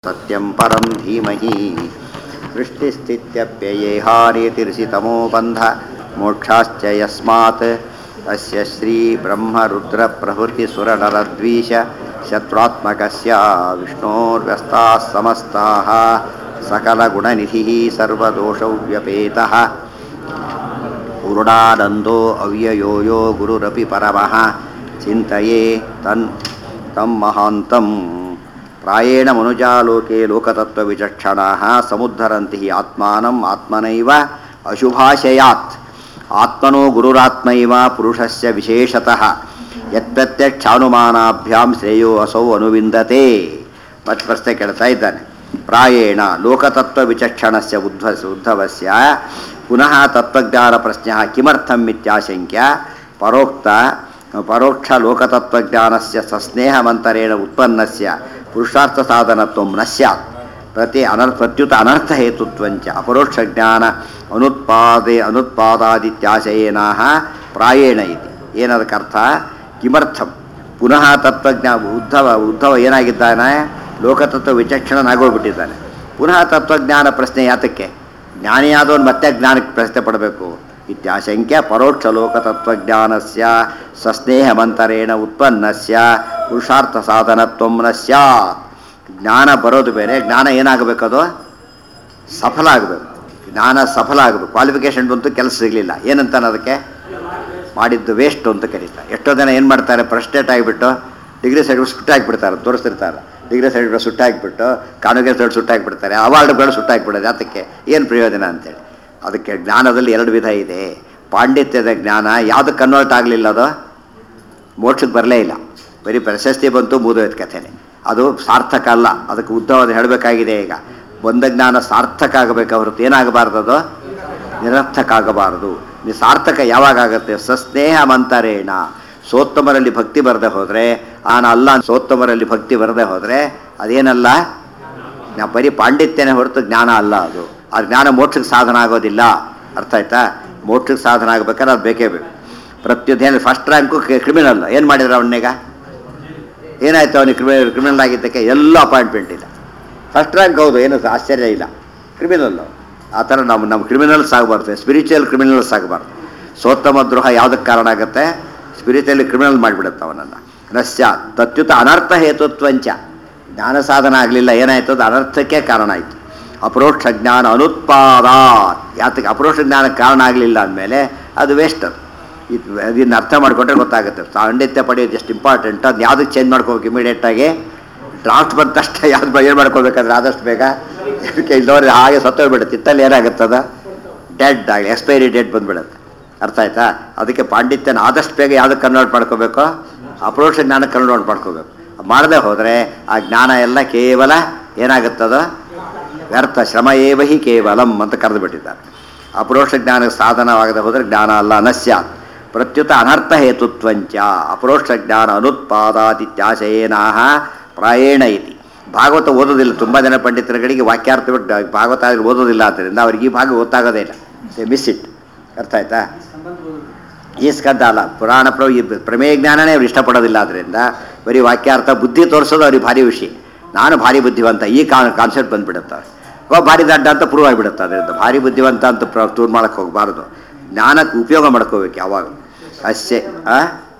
सत्यं परं धीमहि सृष्टिस्थित्यप्ययेहारेतिर्षितमो बन्ध मोक्षाश्च यस्मात् अस्य श्रीब्रह्मरुद्रप्रभृतिसुरनरद्वीष शत्रुत्मकस्य विष्णोर्व्यस्ताः समस्ताः सकलगुणनिधिः सर्वदोषौ व्यपेतः पूर्णानन्दो अव्ययो यो गुरुरपि परमः चिन्तये तन् तं महान्तं ಪ್ರಾಯೇಣ ಮನುಜಾಲೋಕೆ ಲೋಕತತ್ವವಿಚಕ್ಷಣಾः ಸಮುದ್ಧರಂತಿ ಹಿ ಆತ್ಮಾನಂ ಆತ್ಮನೈವ ಅಶುಭಾಶಯಾತ್ ಆತ್ಮನೋ ಗುರುರಾತ್ಮೈವ ಪುರುಷಸ್ಯ ವಿಶೇಷತಃ ಯತ್ಪ್ರತ್ಯಕ್ಷಾನುಮಾನಾಭ್ಯಾಂ ಶ್ರೇಯೋ ಅಸೌ ಅನುವಿಂದತೆ ಮತ್ತೆ ಪ್ರಶ್ನೆ ಕೇಳ್ತಾ ಇದ್ದಾನೆ ಪ್ರಾಯೇಣ ಲೋಕತತ್ವ ವಿಚಕ್ಷಣಸ್ಯ ಉದ್ಧ ಉದ್ಧವಸ್ಯ ಪುನಃ ತತ್ವಜ್ಞಾನ ಪ್ರಶ್ನೆ ಕಿಮರ್ಥಂ ಇತ್ಯಾಶಂಕ್ಯ ಪರೋಕ್ತ ಪರೋಕ್ಷ ಲೋಕತತ್ವಜ್ಞಾನಸ್ಯ ಸಸ್ನೇಹಮಂತರೇಣ ಉತ್ಪನ್ನಸ್ಯ ಪುರುಷಾರ್ಥ ಸಾಧನತ್ವ ನ ಸ್ಯಾತ್ ಪ್ರತಿ ಅನರ್ ಪ್ರತ್ಯುತ ಅನರ್ಥ ಹೇತುತ್ವಂಚ ಅಪರೋಕ್ಷ ಜ್ಞಾನ ಅನುತ್ಪಾದೆ ಅನುತ್ಪಾದಾದಿತ್ಯಾಶಯೇನಾಹ ಪ್ರಾಯೇಣ ಇತಿ ಏನದಕ್ಕೆ ಅರ್ಥ ಕಿಮರ್ಥಂ ಪುನಃ ತತ್ವಜ್ಞಾ ಉದ್ಧವ ಉದ್ಧವ ಏನಾಗಿದ್ದಾನೆ ಲೋಕತತ್ವ ವಿಚಕ್ಷಣನಾಗೋಗ್ಬಿಟ್ಟಿದ್ದಾನೆ ಪುನಃ ತತ್ವಜ್ಞಾನ ಪ್ರಶ್ನೆ ಯಾತಕ್ಕೆ ಜ್ಞಾನಿಯಾದವನು ಮತ್ತೆ ಜ್ಞಾನಕ್ಕೆ ಪ್ರಶ್ನೆ ಪಡಬೇಕು ಇತ್ಯಾಶಂಕ್ಯ ಪರೋಕ್ಷ ಲೋಕತತ್ವಜ್ಞಾನಸ್ಯ ಸಸ್ನೇಹಮಂತರೇಣ ಉತ್ಪನ್ನಸ್ಯ ಪುರುಷಾರ್ಥ ಸಾಧನತ್ವ ನ ಸ್ಯಾತ್ ಜ್ಞಾನ ಬರೋದು ಬೇರೆ ಜ್ಞಾನ ಏನಾಗಬೇಕದು ಸಫಲ ಆಗಬೇಕು ಜ್ಞಾನ ಸಫಲ ಆಗಬೇಕು ಕ್ವಾಲಿಫಿಕೇಷನ್ ಬಂತು ಕೆಲಸ ಸಿಗಲಿಲ್ಲ ಏನಂತಾನೆ ಅದಕ್ಕೆ ಮಾಡಿದ್ದು ವೇಸ್ಟ್ ಅಂತ ಕರೀತಾರೆ ಎಷ್ಟೋ ಜನ ಏನು ಮಾಡ್ತಾರೆ ಫ್ರಸ್ಟ್ರೇಟ್ ಆಗಿಬಿಟ್ಟು ಡಿಗ್ರಿ ಸರ್ಟಿಫಿಕೇಟ್ ಸುಟ್ಟಾಕಿಬಿಡ್ತಾರೆ ತೋರಿಸ್ತಿರ್ತಾರೆ ಡಿಗ್ರಿ ಸರ್ಟಿಫಿಕೇಟ್ ಸುಟ್ಟಾಕಿಬಿಟ್ಟು ಕಾನುಗೆ ಸರ್ಟಿಫಿಕೇಟ್ ಸುಟ್ಟಾಕಿಬಿಡ್ತಾರೆ ಅವಾರ್ಡ್ಗಳು ಸುಟ್ಟಾಕಿಬಿಡೋದು ಅದಕ್ಕೆ ಏನು ಪ್ರಯೋಜನ ಅಂತೇಳಿ ಅದಕ್ಕೆ ಜ್ಞಾನದಲ್ಲಿ ಎರಡು ವಿಧ ಇದೆ ಪಾಂಡಿತ್ಯದ ಜ್ಞಾನ ಯಾವುದು ಕನ್ವರ್ಟ್ ಆಗಲಿಲ್ಲ ಅದು ಮೋಕ್ಷಕ್ಕೆ ಬರಲೇ ಇಲ್ಲ ಬರೀ ಪ್ರಶಸ್ತಿ ಬಂತು ಮೂದೋಯ್ತು ಕಥೆನೆ ಅದು ಸಾರ್ಥಕ ಅಲ್ಲ ಅದಕ್ಕೆ ಉದ್ದವಾದ ಹೇಳಬೇಕಾಗಿದೆ ಈಗ ಬಂದ ಜ್ಞಾನ ಸಾರ್ಥಕ ಆಗಬೇಕು ಹೊರತು ಏನಾಗಬಾರ್ದು ಅದು ನಿರರ್ಥಕ ಆಗಬಾರದು ನೀವು ಸಾರ್ಥಕ ಯಾವಾಗ ಆಗುತ್ತೆ ಸಸ್ನೇಹ ಮಂತರೇಣ ಸೋತ್ತಮರಲ್ಲಿ ಭಕ್ತಿ ಬರದೆ ಹೋದರೆ ಆನ ಅಲ್ಲ ಸೋತ್ತಮರಲ್ಲಿ ಭಕ್ತಿ ಬರದೆ ಹೋದರೆ ಅದೇನಲ್ಲ ನಾ ಬರೀ ಪಾಂಡಿತ್ಯನೇ ಹೊರತು ಜ್ಞಾನ ಅಲ್ಲ ಅದು ಆ ಜ್ಞಾನ ಮೋಕ್ಷಕ್ಕೆ ಸಾಧನ ಆಗೋದಿಲ್ಲ ಅರ್ಥ ಆಯ್ತಾ ಮೋಕ್ಷಕ್ಕೆ ಸಾಧನ ಆಗ್ಬೇಕಾದ್ರೆ ಅದು ಬೇಕೇ ಬೇಕು ಪ್ರತ್ಯುದ್ದೇನ ಫಸ್ಟ್ ರ್ಯಾಂಕು ಕ್ರಿಮಿನಲ್ ಏನು ಮಾಡಿದ್ರು ಅವನಿಗ ಏನಾಯ್ತು ಅವನಿಗೆ ಕ್ರಿಮಿನಲ್ ಕ್ರಿಮಿನಲ್ ಆಗಿದ್ದಕ್ಕೆ ಎಲ್ಲ ಅಪಾಯಿಂಟ್ಮೆಂಟ್ ಇಲ್ಲ ಫಸ್ಟ್ ರ್ಯಾಂಕ್ ಹೌದು ಏನು ಆಶ್ಚರ್ಯ ಇಲ್ಲ ಕ್ರಿಮಿನಲ್ಲು ಆ ಥರ ನಾವು ನಮ್ಮ ಕ್ರಿಮಿನಲ್ಸ್ ಆಗಬಾರ್ದು ಸ್ಪಿರಿಚುವಲ್ ಕ್ರಿಮಿನಲ್ಸ್ ಆಗಬಾರ್ದು ಸೋತ್ತಮ ದ್ರೋಹ ಯಾವುದಕ್ಕೆ ಕಾರಣ ಆಗುತ್ತೆ ಸ್ಪಿರಿಚುವಲಿ ಕ್ರಿಮಿನಲ್ ಮಾಡಿಬಿಡುತ್ತೆ ಅವನನ್ನು ನಶ್ಯ ತತ್ಯುತ ಅನರ್ಥ ಹೇತುತ್ವಂಚ ಜ್ಞಾನ ಸಾಧನ ಆಗಲಿಲ್ಲ ಏನಾಯ್ತು ಅದು ಅನರ್ಥಕ್ಕೆ ಕಾರಣ ಆಯಿತು ಅಪರೋಕ್ಷ ಜ್ಞಾನ ಅನುತ್ಪಾದ ಯಾತಕ್ಕೆ ಅಪರೋಕ್ಷ ಜ್ಞಾನ ಕಾರಣ ಆಗಲಿಲ್ಲ ಅಂದಮೇಲೆ ಅದು ವೇಸ್ಟ್ ಅದು ಇದು ಅದನ್ನು ಅರ್ಥ ಮಾಡಿಕೊಂಡ್ರೆ ಗೊತ್ತಾಗುತ್ತೆ ಪಾಂಡಿತ್ಯ ಪಡೆಯೋದು ಎಷ್ಟು ಇಂಪಾರ್ಟೆಂಟ್ ಅದು ಯಾವುದಕ್ಕೆ ಚೇಂಜ್ ಮಾಡ್ಕೋಬೇಕು ಇಮಿಡಿಯೇಟಾಗಿ ಡ್ರಾಫ್ಟ್ ಬಂದ ತಕ್ಷಣ ಯಾವ್ದು ಏನು ಮಾಡ್ಕೋಬೇಕಾದ್ರೆ ಆದಷ್ಟು ಬೇಗ ಇದಕ್ಕೆ ಇಲ್ಲವ್ರೆ ಹಾಗೆ ಸತ್ತೋಗ್ಬಿಡುತ್ತೆ ಇತ್ತಲ್ಲಿ ಏನಾಗುತ್ತದ ಡೆಡ್ ಆಗಿ ಎಕ್ಸ್ಪೈರಿ ಡೇಟ್ ಬಂದ್ಬಿಡುತ್ತೆ ಅರ್ಥ ಆಯ್ತಾ ಅದಕ್ಕೆ ಪಾಂಡಿತ್ಯನ ಆದಷ್ಟು ಬೇಗ ಯಾವುದಕ್ಕೆ ಕನ್ವರ್ಟ್ ಮಾಡ್ಕೋಬೇಕು ಅಪರೋಕ್ಷ ಜ್ಞಾನಕ್ಕೆ ಕನ್ವರ್ಟ್ ಮಾಡ್ಕೋಬೇಕು ಮಾಡದೆ ಹೋದರೆ ಆ ಜ್ಞಾನ ಎಲ್ಲ ಕೇವಲ ಏನಾಗುತ್ತದ ವ್ಯರ್ಥ ಶ್ರಮ ಏವ ಹಿ ಕೇವಲಂ ಅಂತ ಕರೆದು ಬಿಟ್ಟಿದ್ದಾರೆ ಅಪರೋಕ್ಷ ಜ್ಞಾನಕ್ಕೆ ಸಾಧನವಾಗದೆ ಹೋದರೆ ಜ್ಞಾನ ಅಲ್ಲ ನಶ್ಯ ಪ್ರತ್ಯುತ ಅನರ್ಥ ಹೇತುತ್ವಂಚ ಅಪರೋಕ್ಷ ಜ್ಞಾನ ಅನುತ್ಪಾದಾದಿತ್ಯಾಶಯೇನಾಹ ಪ್ರಾಯೇಣ ಇತಿ ಭಾಗವತ ಓದೋದಿಲ್ಲ ತುಂಬ ಜನ ಪಂಡಿತರುಗಳಿಗೆ ವಾಕ್ಯಾರ್ಥ ಬಿಟ್ಟು ಭಾಗವತ ಆದ್ರೆ ಓದೋದಿಲ್ಲ ಆದ್ದರಿಂದ ಅವ್ರಿಗೆ ಈ ಭಾಗ ಗೊತ್ತಾಗೋದೇ ಇಲ್ಲ ದೇ ಮಿಸ್ ಇಟ್ ಅರ್ಥ ಆಯ್ತಾ ಈ ಸ್ಕಂದ ಅಲ್ಲ ಪುರಾಣ ಪ್ರ ಈ ಪ್ರಮೇಯ ಜ್ಞಾನನೇ ಅವ್ರು ಇಷ್ಟಪಡೋದಿಲ್ಲ ಆದ್ದರಿಂದ ಬರೀ ವಾಕ್ಯಾರ್ಥ ಬುದ್ಧಿ ತೋರಿಸೋದು ಅವ್ರಿಗೆ ಭಾರಿ ವಿಷಯ ನಾನು ಭಾರಿ ಬುದ್ಧಿವಂತ ಈ ಕಾನ್ ಕಾನ್ಸೆಪ್ಟ್ ಬಂದುಬಿಡುತ್ತೆ ಒಬ್ಬ ಭಾರಿ ದಡ್ಡ ಅಂತ ಪ್ರೂವ್ ಆಗಿಬಿಡುತ್ತೆ ಅದರಿಂದ ಭಾರಿ ಬುದ್ಧಿವಂತ ಅಂತ ಪ್ರ ಟೂರ್ ಮಾಡೋಕ್ಕೆ ಹೋಗಬಾರ್ದು ಜ್ಞಾನಕ್ಕೆ ಉಪಯೋಗ ಮಾಡ್ಕೋಬೇಕು ಯಾವಾಗ ಅಷ್ಟೇ ಆ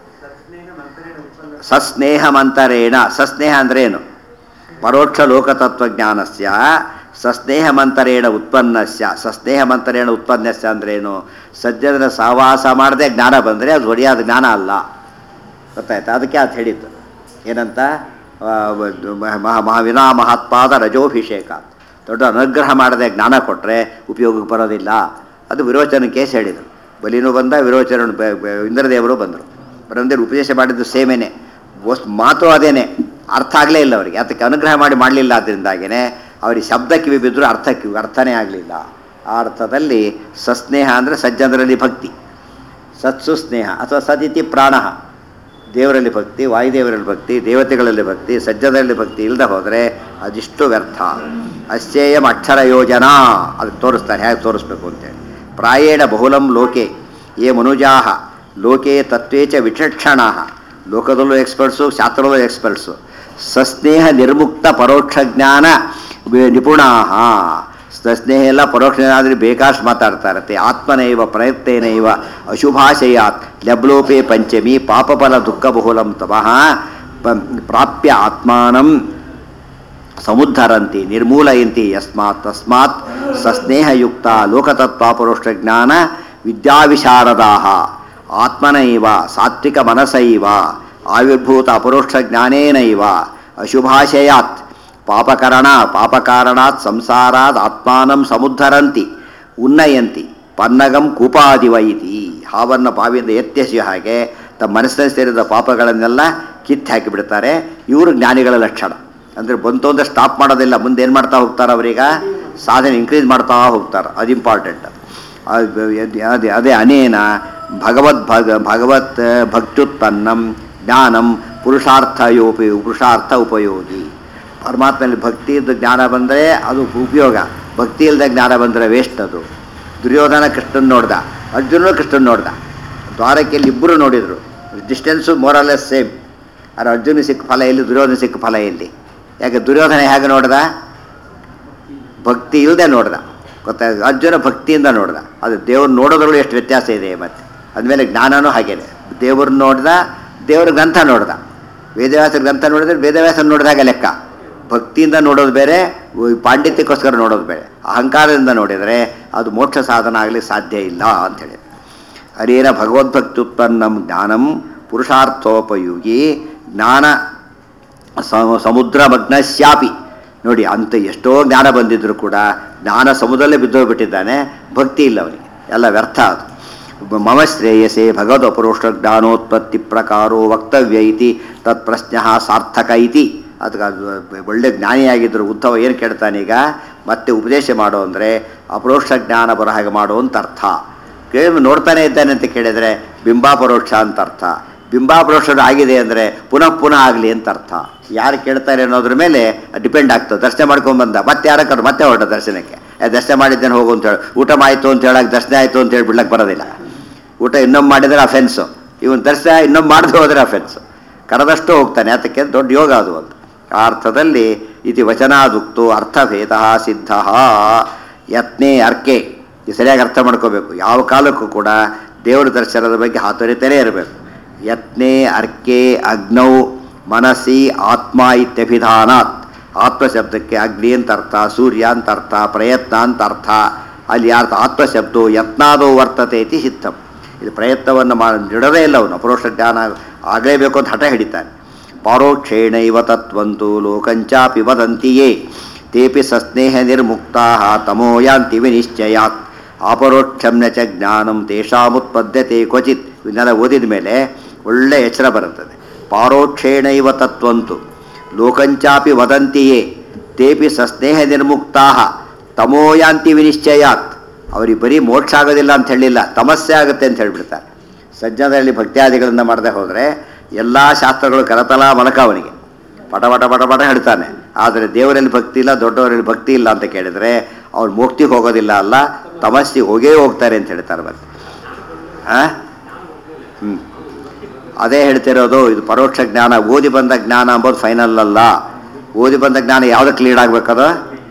ಸಸ್ನೇಹ ಮಂತರೇಣ ಸಸ್ನೇಹ ಅಂದ್ರೆ ಏನು ಪರೋಕ್ಷ ಲೋಕತತ್ವಜ್ಞಾನಸ್ಯ ಸಸ್ನೇಹ ಮಂತರೇಣ ಉತ್ಪನ್ನಸ್ಯ ಸಸ್ನೇಹ ಮಂತರೇಣ ಉತ್ಪನ್ನಸ್ಯ ಅಂದ್ರೇನು ಸಜ್ಜನ ಸಹವಾಸ ಮಾಡದೆ ಜ್ಞಾನ ಬಂದರೆ ಅದು ಒಡೆಯಾದ ಜ್ಞಾನ ಅಲ್ಲ ಗೊತ್ತಾಯ್ತಾ ಅದಕ್ಕೆ ಅದು ಹೇಳಿದ್ದು ಏನಂತ ಮಹಾವಿನಾ ಮಹಾತ್ಪಾದ ರಜೋಭಿಷೇಕ ದೊಡ್ಡ ಅನುಗ್ರಹ ಮಾಡದೆ ಜ್ಞಾನ ಕೊಟ್ಟರೆ ಉಪಯೋಗಕ್ಕೆ ಬರೋದಿಲ್ಲ ಅದು ವಿರೋಚನ ಕೇಸ್ ಹೇಳಿದರು ಬಲಿನೂ ಬಂದ ವಿರೋಚನ ಇಂದ್ರದೇವರು ಬಂದರು ಬರಂದೇರು ಉಪದೇಶ ಮಾಡಿದ್ದು ಸೇಮೇನೆ ವಸ್ತು ಮಾತು ಅದೇನೆ ಅರ್ಥ ಆಗಲೇ ಇಲ್ಲ ಅವರಿಗೆ ಅದಕ್ಕೆ ಅನುಗ್ರಹ ಮಾಡಿ ಮಾಡಲಿಲ್ಲ ಅದರಿಂದಾಗೇ ಅವರಿಗೆ ಶಬ್ದ ಕಿವಿ ಬಿದ್ದರೂ ಅರ್ಥ ಕಿವಿ ಅರ್ಥನೇ ಆಗಲಿಲ್ಲ ಆ ಅರ್ಥದಲ್ಲಿ ಸಸ್ನೇಹ ಅಂದರೆ ಸಜ್ಜನರಲ್ಲಿ ಭಕ್ತಿ ಸತ್ಸು ಸ್ನೇಹ ಅಥವಾ ಸದಿತಿ ಪ್ರಾಣ ದೇವರಲ್ಲಿ ಭಕ್ತಿ ವಾಯುದೇವರಲ್ಲಿ ಭಕ್ತಿ ದೇವತೆಗಳಲ್ಲಿ ಭಕ್ತಿ ಸಜ್ಜದಲ್ಲಿ ಭಕ್ತಿ ಇಲ್ಲದೆ ಹೋದರೆ ಅದಿಷ್ಟು ವ್ಯರ್ಥ ಅಶ್ಚೇಯಂ ಅಕ್ಷರ ಯೋಜನಾ ಅದು ತೋರಿಸ್ತಾರೆ ಹೇಗೆ ತೋರಿಸ್ಬೇಕು ಅಂತೇಳಿ ಪ್ರಾಯೇಣ ಬಹುಲಂ ಲೋಕೆ ಯೇ ಮನುಜಾಹ ಲೋಕೆ ತತ್ವೇ ಚ ವಿಚಕ್ಷಣಾ ಲೋಕದಲ್ಲೂ ಎಕ್ಸ್ಪರ್ಟ್ಸು ಶಾಸ್ತ್ರದಲ್ಲೂ ಎಕ್ಸ್ಪರ್ಟ್ಸು ಸಸ್ನೇಹ ನಿರ್ಮುಕ್ತ ಪರೋಕ್ಷ ಜ್ಞಾನ ನಿಪುಣಾ ಸಸ್ನೇಹ ಎಲ್ಲ ಪರೋಕ್ಷ ಜ್ಞಾನ ಆದರೆ ಬೇಕಾಷ್ಟು ಮಾತಾಡ್ತಾರತ್ತೆ ಆತ್ಮನೈವ ಪ್ರಯತ್ನೇನೈವ ಅಶುಭಾಶಯಾತ್ ಲಬ್ಲೋಪೆ ಪಂಚಮಿ ಪಾಪಫಲ ದುಃಖ ಬಹುಲಂ ತಮಃ ಪ- ಪ್ರಾಪ್ಯ ಆತ್ಮಾನಂ ಸಮುದ್ಧರಂತಿ ನಿರ್ಮೂಲಯಂತಿ ಯಸ್ಮಾತ್ ತಸ್ಮಾತ್ ಸಸ್ನೇಹಯುಕ್ತ ಲೋಕತತ್ವಾಪರೋಷ್ಟಜ್ಞಾನ ವಿದ್ಯಾವಿಶಾರದಾ ಆತ್ಮನೈವ ಸಾತ್ವಿಕ ಮನಸೈವ ಆವಿರ್ಭೂತ ಅಪರೋಕ್ಷಜ್ಞಾನೇನೈವ ಅಶುಭಾಶಯಾತ್ ಪಾಪಕರಣ ಪಾಪಕಾರಣಾತ್ ಸಂಸಾರಾತ್ ಆತ್ಮಾನಂ ಸಮುದ್ಧರಂತಿ ಉನ್ನಯಂತಿ ಪನ್ನಗಂ ಕೂಪಾದಿವ ಇತಿ ಹಾವನ್ನು ಬಾವಿಯಿಂದ ಎತ್ತೆಸಿ ಹಾಗೆ ತಮ್ಮ ಮನಸ್ಸಿನಲ್ಲಿ ಸೇರಿದ ಪಾಪಗಳನ್ನೆಲ್ಲ ಕಿತ್ತು ಹಾಕಿಬಿಡ್ತಾರೆ ಇವರು ಜ್ಞಾನಿಗಳ ಲಕ್ಷಣ ಅಂದರೆ ಬಂತು ಅಂದರೆ ಸ್ಟಾಪ್ ಮಾಡೋದಿಲ್ಲ ಮುಂದೆ ಏನು ಮಾಡ್ತಾ ಹೋಗ್ತಾರೆ ಅವರೀಗ ಸಾಧನೆ ಇನ್ಕ್ರೀಸ್ ಮಾಡ್ತಾ ಹೋಗ್ತಾರೆ ಅದು ಇಂಪಾರ್ಟೆಂಟ್ ಅದೇ ಅದೇ ಅನೇನ ಭಗವದ್ ಭಗ ಭಗವತ್ ಭಕ್ತ್ಯುತ್ಪನ್ನಂ ಜ್ಞಾನಂ ಪುರುಷಾರ್ಥಯೋಪಿ ಪುರುಷಾರ್ಥ ಉಪಯೋಗಿ ಪರಮಾತ್ಮನಲ್ಲಿ ಭಕ್ತಿ ಇದ್ದ ಜ್ಞಾನ ಬಂದರೆ ಅದು ಉಪಯೋಗ ಭಕ್ತಿ ಇಲ್ಲದ ಜ್ಞಾನ ಬಂದರೆ ವೇಸ್ಟ್ ಅದು ದುರ್ಯೋಧನ ಕೃಷ್ಣನ್ ನೋಡ್ದ ಅರ್ಜುನನು ಕೃಷ್ಣನ್ ನೋಡ್ದ ದ್ವಾರಕೆಯಲ್ಲಿ ಇಬ್ಬರು ನೋಡಿದರು ಡಿಸ್ಟೆನ್ಸು ಮೋರಲೆಸ್ ಸೇಮ್ ಆದರೆ ಅರ್ಜುನ ಸಿಕ್ಕ ಫಲ ಎಲ್ಲಿ ದುರ್ಯೋಧನ ಸಿಕ್ಕ ಫಲ ಎಲ್ಲಿ ಯಾಕೆ ದುರ್ಯೋಧನ ಹೇಗೆ ನೋಡ್ದ ಭಕ್ತಿ ಇಲ್ಲದೆ ನೋಡ್ದ ಗೊತ್ತಾಗ ಅರ್ಜುನ ಭಕ್ತಿಯಿಂದ ನೋಡ್ದ ಅದು ದೇವ್ರು ನೋಡೋದ್ರಲ್ಲೂ ಎಷ್ಟು ವ್ಯತ್ಯಾಸ ಇದೆ ಮತ್ತೆ ಅದ್ಮೇಲೆ ಜ್ಞಾನನೂ ಹಾಗೇನೆ ದೇವ್ರನ್ನ ನೋಡ್ದ ದೇವ್ರ ಗ್ರಂಥ ನೋಡ್ದ ವೇದವ್ಯಾಸ ಗ್ರಂಥ ನೋಡಿದ್ರೆ ವೇದವ್ಯಾಸ ನೋಡಿದಾಗ ಲೆಕ್ಕ ಭಕ್ತಿಯಿಂದ ನೋಡೋದು ಬೇರೆ ಉ- ಪಾಂಡಿತ್ಯಕ್ಕೋಸ್ಕರ ನೋಡೋದು ಬೇರೆ ಅಹಂಕಾರದಿಂದ ನೋಡಿದರೆ ಅದು ಮೋಕ್ಷ ಸಾಧನ ಆಗಲಿಕ್ಕೆ ಸಾಧ್ಯ ಇಲ್ಲ ಅಂಥೇಳಿ ಹರೇನ ಭಗವದ್ಭಕ್ತ್ಯುತ್ಪನ್ನಂ ಜ್ಞಾನಂ ಪುರುಷಾರ್ಥೋಪಯೋಗಿ ಜ್ಞಾನ ಸ- ಸಮುದ್ರ ಮಗ್ನಶ್ಯಾಪಿ ನೋಡಿ ಅಂತ ಎಷ್ಟೋ ಜ್ಞಾನ ಬಂದಿದ್ರು ಕೂಡ ಜ್ಞಾನ ಸಮುದ್ರಲ್ಲೇ ಬಿದ್ದೋಗ್ಬಿಟ್ಟಿದ್ದಾನೆ ಭಕ್ತಿ ಇಲ್ಲ ಅವನಿಗೆ ಎಲ್ಲ ವ್ಯರ್ಥ ಅದು ಮಮ ಶ್ರೇಯಸೆ ಭಗವದ್ ಅಪರೋಷ್ಟ ಜ್ಞಾನೋತ್ಪತ್ತಿ ಪ್ರಕಾರೋ ವಕ್ತವ್ಯ ಇತಿ ತತ್ ಪ್ರಶ್ನ ಸಾರ್ಥಕ ಇತಿ ಅದಕ್ಕೆ ಅದು ಒಳ್ಳೆ ಜ್ಞಾನಿಯಾಗಿದ್ದರು ಉದ್ಧವ ಏನು ಕೇಳ್ತಾನೀಗ ಮತ್ತೆ ಉಪದೇಶ ಮಾಡು ಅಂದರೆ ಅಪರೋಕ್ಷ ಜ್ಞಾನ ಬರೋ ಹಾಗೆ ಮಾಡು ಅಂತ ಅರ್ಥ ಕೇಳಿ ನೋಡ್ತಾನೆ ಇದ್ದಾನೆ ಅಂತ ಕೇಳಿದರೆ ಬಿಂಬಾಪರೋಕ್ಷ ಅಂತ ಅರ್ಥ ಬಿಂಬಾಪರೋಕ್ಷ ಆಗಿದೆ ಅಂದರೆ ಪುನಃ ಪುನಃ ಆಗಲಿ ಅಂತ ಅರ್ಥ ಯಾರು ಕೇಳ್ತಾರೆ ಅನ್ನೋದ್ರ ಮೇಲೆ ಡಿಪೆಂಡ್ ಆಗ್ತದೆ ದರ್ಶನ ಮಾಡ್ಕೊಂಡು ಬಂದ ಮತ್ತೆ ಯಾರ ಕರ್ ಮತ್ತೆ ಹೊರಟ ದರ್ಶನಕ್ಕೆ ಏ, ದರ್ಶನ ಮಾಡಿದ್ದೇನೆ ಹೋಗು ಅಂತ ಹೇಳಿ ಊಟ ಆಯಿತು ಅಂತ ಹೇಳಕ್ಕೆ ದರ್ಶನ ಆಯಿತು ಅಂತ ಹೇಳಿ ಬಿಡ್ಲಕ್ಕೆ ಬರೋದಿಲ್ಲ ಊಟ ಇನ್ನೊಮ್ಮೆ ಮಾಡಿದರೆ ಅಫೆನ್ಸು ಇವನು ದರ್ಶನ ಇನ್ನೊಮ್ಮೆ ಮಾಡದೆ ಹೋದರೆ ಅಫೆನ್ಸು ಕರೆದಷ್ಟು ಹೋಗ್ತಾನೆ ಅದಕ್ಕೆ ದೊಡ್ಡ ಯೋಗ ಅದು ಅಂತ ಆ ಅರ್ಥದಲ್ಲಿ ಇತಿ ವಚನಾದುಕ್ತು ಅರ್ಥಭೇದ ಸಿದ್ಧ ಯತ್ನೇ ಅರ್ಕೆ ಇದು ಸರಿಯಾಗಿ ಅರ್ಥ ಮಾಡ್ಕೋಬೇಕು ಯಾವ ಕಾಲಕ್ಕೂ ಕೂಡ ದೇವರ ದರ್ಶನದ ಬಗ್ಗೆ ಹಾತೊರಿತಲೇ ಇರಬೇಕು ಯತ್ನೇ ಅರ್ಕೆ ಅಗ್ನೌ ಮನಸ್ಸಿ ಆತ್ಮ ಇತ್ಯಭಿಧಾನಾತ್ ಆತ್ಮ ಶಬ್ದಕ್ಕೆ ಅಗ್ನಿ ಅಂತ ಅರ್ಥ ಸೂರ್ಯ ಅಂತ ಅರ್ಥ ಪ್ರಯತ್ನ ಅಂತ ಅರ್ಥ ಅಲ್ಲಿ ಯಾರ್ಥ ಆತ್ಮ ಶಬ್ದೋ ಯತ್ನಾದೋ ವರ್ತತೆ ಇತಿ ಸಿದ್ಧಂ ಇದು ಪ್ರಯತ್ನವನ್ನು ಮಾ ನೀಡೋದೇ ಇಲ್ಲ ಅವನು ಅಪರೋಕ್ಷ ಜ್ಞಾನ ಆಗಲೇಬೇಕು ಅಂತ ಹಠ ಹಿಡಿತಾನೆ ಪರೋಕ್ಷೇಣೈವ ತತ್ವಂತು ಲೋಕಂಚಾಪಿ ವದಂತಿಯೇ ತೇಪಿ ಸಸ್ನೇಹ ನಿರ್ಮುಕ್ತಾ ತಮೋ ಯಾಂತಿ ವಿನಿಶ್ಚಯಾತ್ ಅಪರೋಕ್ಷಂ ನ ಚ ಜ್ಞಾನಂ ತೇಷಾಮುತ್ಪದ್ಯತೆ ಕ್ವಚಿತ್ ಇವನ್ನೆಲ್ಲ ಓದಿದ ಮೇಲೆ ಒಳ್ಳೆ ಎಚ್ಚರ ಬರುತ್ತದೆ ಪಾರೋಕ್ಷೇಣೈವ ತತ್ವಂತು ಲೋಕಂಚಾಪಿ ವದಂತಿಯೇ ತೇಪಿ ಸಸ್ನೇಹ ನಿರ್ಮುಕ್ತಾ ತಮೋ ಯಾಂತಿ ವಿನಿಶ್ಚಯಾತ್ ಅವ್ರಿಗೆ ಬರೀ ಮೋಕ್ಷ ಆಗೋದಿಲ್ಲ ಅಂತ ಹೇಳಿಲ್ಲ ತಮಸ್ಸೆ ಆಗುತ್ತೆ ಅಂತ ಹೇಳಿಬಿಡ್ತಾರೆ ಸಜ್ಜನದಲ್ಲಿ ಭಕ್ತ್ಯಾದಿಗಳನ್ನು ಮಾಡದೆ ಹೋದರೆ ಎಲ್ಲ ಶಾಸ್ತ್ರಗಳು ಕರತಲ ಮಲಕ ಅವನಿಗೆ ಪಟ ಪಟ ಪಟ ಪಟ ಹೇಳ್ತಾನೆ ಆದರೆ ದೇವರಲ್ಲಿ ಭಕ್ತಿ ಇಲ್ಲ ದೊಡ್ಡವರಲ್ಲಿ ಭಕ್ತಿ ಇಲ್ಲ ಅಂತ ಕೇಳಿದರೆ ಅವ್ರು ಮುಕ್ತಿಗೆ ಹೋಗೋದಿಲ್ಲ ಅಲ್ಲ ತಮಸ್ಸಿಗೆ ಹೋಗೇ ಹೋಗ್ತಾರೆ ಅಂತ ಹೇಳ್ತಾರೆ ಮತ್ತೆ ಆ ಹ್ಞೂ ಅದೇ ಹೇಳ್ತಿರೋದು ಇದು ಪರೋಕ್ಷ ಜ್ಞಾನ ಓದಿ ಬಂದ ಜ್ಞಾನ ಅಂಬೋದು ಫೈನಲ್ ಅಲ್ಲ ಓದಿ ಬಂದ ಜ್ಞಾನ ಯಾವುದಕ್ಕೆ ಲೀಡ್ ಆಗಬೇಕದು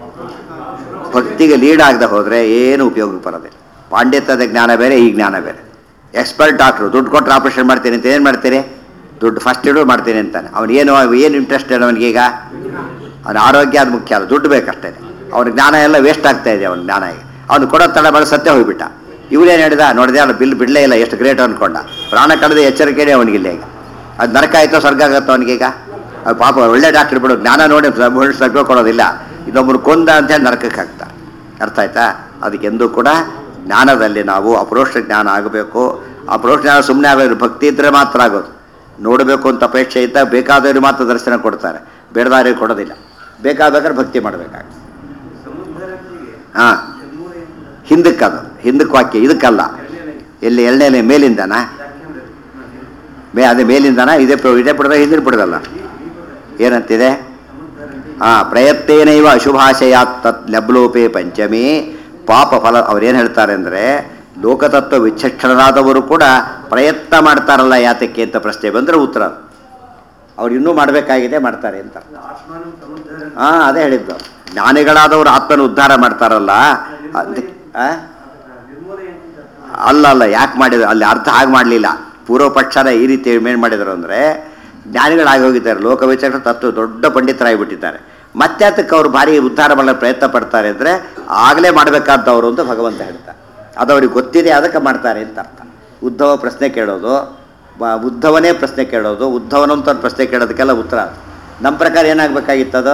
ಭಕ್ತಿಗೆ ಲೀಡ್ ಆಗದೆ ಹೋದರೆ ಏನು ಉಪಯೋಗಕ್ಕೆ ಬರೋದಿಲ್ಲ ಪಾಂಡಿತ್ಯದ ಜ್ಞಾನ ಬೇರೆ ಈ ಜ್ಞಾನ ಬೇರೆ ಎಕ್ಸ್ಪರ್ಟ್ ಡಾಕ್ಟ್ರು ದುಡ್ಡು ಕೊಟ್ಟರೆ ಆಪರೇಷನ್ ಮಾಡ್ತೀನಿ ಅಂತ ಏನು ಮಾಡ್ತೀರಿ ದುಡ್ಡು ಫಸ್ಟ್ ಇಡು ಮಾಡ್ತೀನಿ ಅಂತಾನೆ ಅವ್ನು ಏನು ಏನು ಇಂಟ್ರೆಸ್ಟ್ ಇದೆ ಅವನಿಗೀಗ ಅವನ ಆರೋಗ್ಯ ಅದು ಮುಖ್ಯ ಅಲ್ಲ ದುಡ್ಡು ಬೇಕಷ್ಟೇ ಅವನ ಜ್ಞಾನ ಎಲ್ಲ ವೇಸ್ಟ್ ಆಗ್ತಾ ಇದೆ ಅವನ ಜ್ಞಾನ ಈಗ ಅವನು ಕೊಡೋ ತಡ ಬರೋ ಸತ್ಯ ಹೋಗ್ಬಿಟ್ಟ ಇವನೇನು ಹೇಳಿದ ನೋಡಿದೆ ಅವನು ಬಿಲ್ ಬಿಡಲೇ ಇಲ್ಲ ಎಷ್ಟು ಗ್ರೇಟ್ ಅನ್ಕೊಂಡ ಪ್ರಾಣ ಕಳೆದ ಎಚ್ಚರಿಕೆನೇ ಅವನಿಗಿಲ್ಲ ಈಗ ಅದು ನರಕ ಆಯಿತೋ ಸ್ವರ್ಗ ಆಗತ್ತೋ ಅವನಿಗೀಗ ಅದು ಪಾಪ ಒಳ್ಳೆ ಡಾಕ್ಟ್ರ್ ಬಿಡು ಜ್ಞಾನ ನೋಡಿ ಸ- ಸ್ವರ್ಗ ಕೊಡೋದಿಲ್ಲ ಇದೊಬ್ಬರು ಕೊಂದ ಅಂತೇಳಿ ನರಕಕ್ಕೆ ಹಾಕ್ತಾರೆ ಅರ್ಥ ಆಯ್ತಾ ಅದಕ್ಕೆಂದೂ ಕೂಡ ಜ್ಞಾನದಲ್ಲಿ ನಾವು ಅಪರೋಕ್ಷ ಜ್ಞಾನ ಆಗಬೇಕು ಅಪರೋಕ್ಷ ಜ್ಞಾನ ಸುಮ್ಮನೆ ಆಗೋದು ಭಕ್ತಿ ಇದ್ದರೆ ಮಾತ್ರ ಆಗೋದು ನೋಡಬೇಕು ಅಂತ ಅಪೇಕ್ಷೆ ಇದ್ದ ಬೇಕಾದವರು ಮಾತ್ರ ದರ್ಶನ ಕೊಡ್ತಾರೆ ಬೇಡದಾರಿಗೆ ಕೊಡೋದಿಲ್ಲ ಬೇಕಾದ್ರೆ ಭಕ್ತಿ ಮಾಡಬೇಕಾಗ ಹಾಂ ಹಿಂದಕ್ಕೆ ಅದು ಹಿಂದಕ್ಕೆ ವಾಕ್ಯ ಇದಕ್ಕಲ್ಲ ಎಲ್ಲಿ ಎರಡನೇ ಮೇಲಿಂದನಾ ಮೇ ಅದೇ ಮೇಲಿಂದನಾ ಇದೇ ಪ- ಇದೇ ಬಿಡದ ಹಿಂದಿನ ಬಿಡದಲ್ಲ ಏನಂತಿದೆ ಹಾಂ ಪ್ರಯತ್ನೇನೈವ ಅಶುಭಾಶಯಾತ್ ತತ್ ಲಬ್ಲೋಪೆ ಪಂಚಮಿ ಪಾಪ ಫಲ ಅವ್ರೇನು ಹೇಳ್ತಾರೆ ಅಂದರೆ ಲೋಕತತ್ವ ವಿಚಕ್ಷಣರಾದವರು ಕೂಡ ಪ್ರಯತ್ನ ಮಾಡ್ತಾರಲ್ಲ ಯಾತಕ್ಕೆ ಅಂತ ಪ್ರಶ್ನೆ ಬಂದರೆ ಉತ್ತರ ಅವ್ರು ಇನ್ನೂ ಮಾಡಬೇಕಾಗಿದೆ ಮಾಡ್ತಾರೆ ಅಂತ ಆತ್ಮಾನು ಸಮುದ್ರ ಹಾಂ ಅದೇ ಹೇಳಿದ್ದು ಜ್ಞಾನಿಗಳಾದವರು ಆತ್ಮನ ಉದ್ಧಾರ ಮಾಡ್ತಾರಲ್ಲ ಅದಕ್ಕೆ ಆ? ನಿರ್ಮೂಲ ಎಂತಿದೆ ಅಲ್ಲ ಅಲ್ಲ ಯಾಕೆ ಮಾಡಿದ್ರು ಅಲ್ಲಿ ಅರ್ಥ ಹಾಗೆ ಮಾಡಲಿಲ್ಲ ಪೂರ್ವ ಪಕ್ಷನ ಈ ರೀತಿ ಏನು ಮಾಡಿದ್ರು ಅಂದರೆ ಜ್ಞಾನಿಗಳಾಗಿ ಹೋಗಿದ್ದಾರೆ ಲೋಕ ವಿಚಾರ ತತ್ವ ದೊಡ್ಡ ಪಂಡಿತರಾಗಿಬಿಟ್ಟಿದ್ದಾರೆ ಮತ್ತೆ ಅದಕ್ಕೆ ಅವ್ರು ಭಾರಿ ಉದ್ಧಾರ ಮಾಡಲು ಪ್ರಯತ್ನ ಪಡ್ತಾರೆ ಅಂದರೆ ಆಗಲೇ ಮಾಡಬೇಕಾದವರು ಅಂತ ಭಗವಂತ ಹೇಳ್ತಾರೆ ಅದು ಅವ್ರಿಗೆ ಗೊತ್ತಿದೆ ಅದಕ್ಕೆ ಮಾಡ್ತಾರೆ ಅಂತ ಅರ್ಥ ಉದ್ಧವ ಪ್ರಶ್ನೆ ಕೇಳೋದು ಬ- ಉದ್ಧವನೇ ಪ್ರಶ್ನೆ ಕೇಳೋದು ಉದ್ಧವನಂತ ಒಂದು ಪ್ರಶ್ನೆ ಕೇಳೋದಕ್ಕೆಲ್ಲ ಉತ್ತರ ಅದು. ನಮ್ಮ ಪ್ರಕಾರ ಏನಾಗಬೇಕಾಗಿತ್ತದು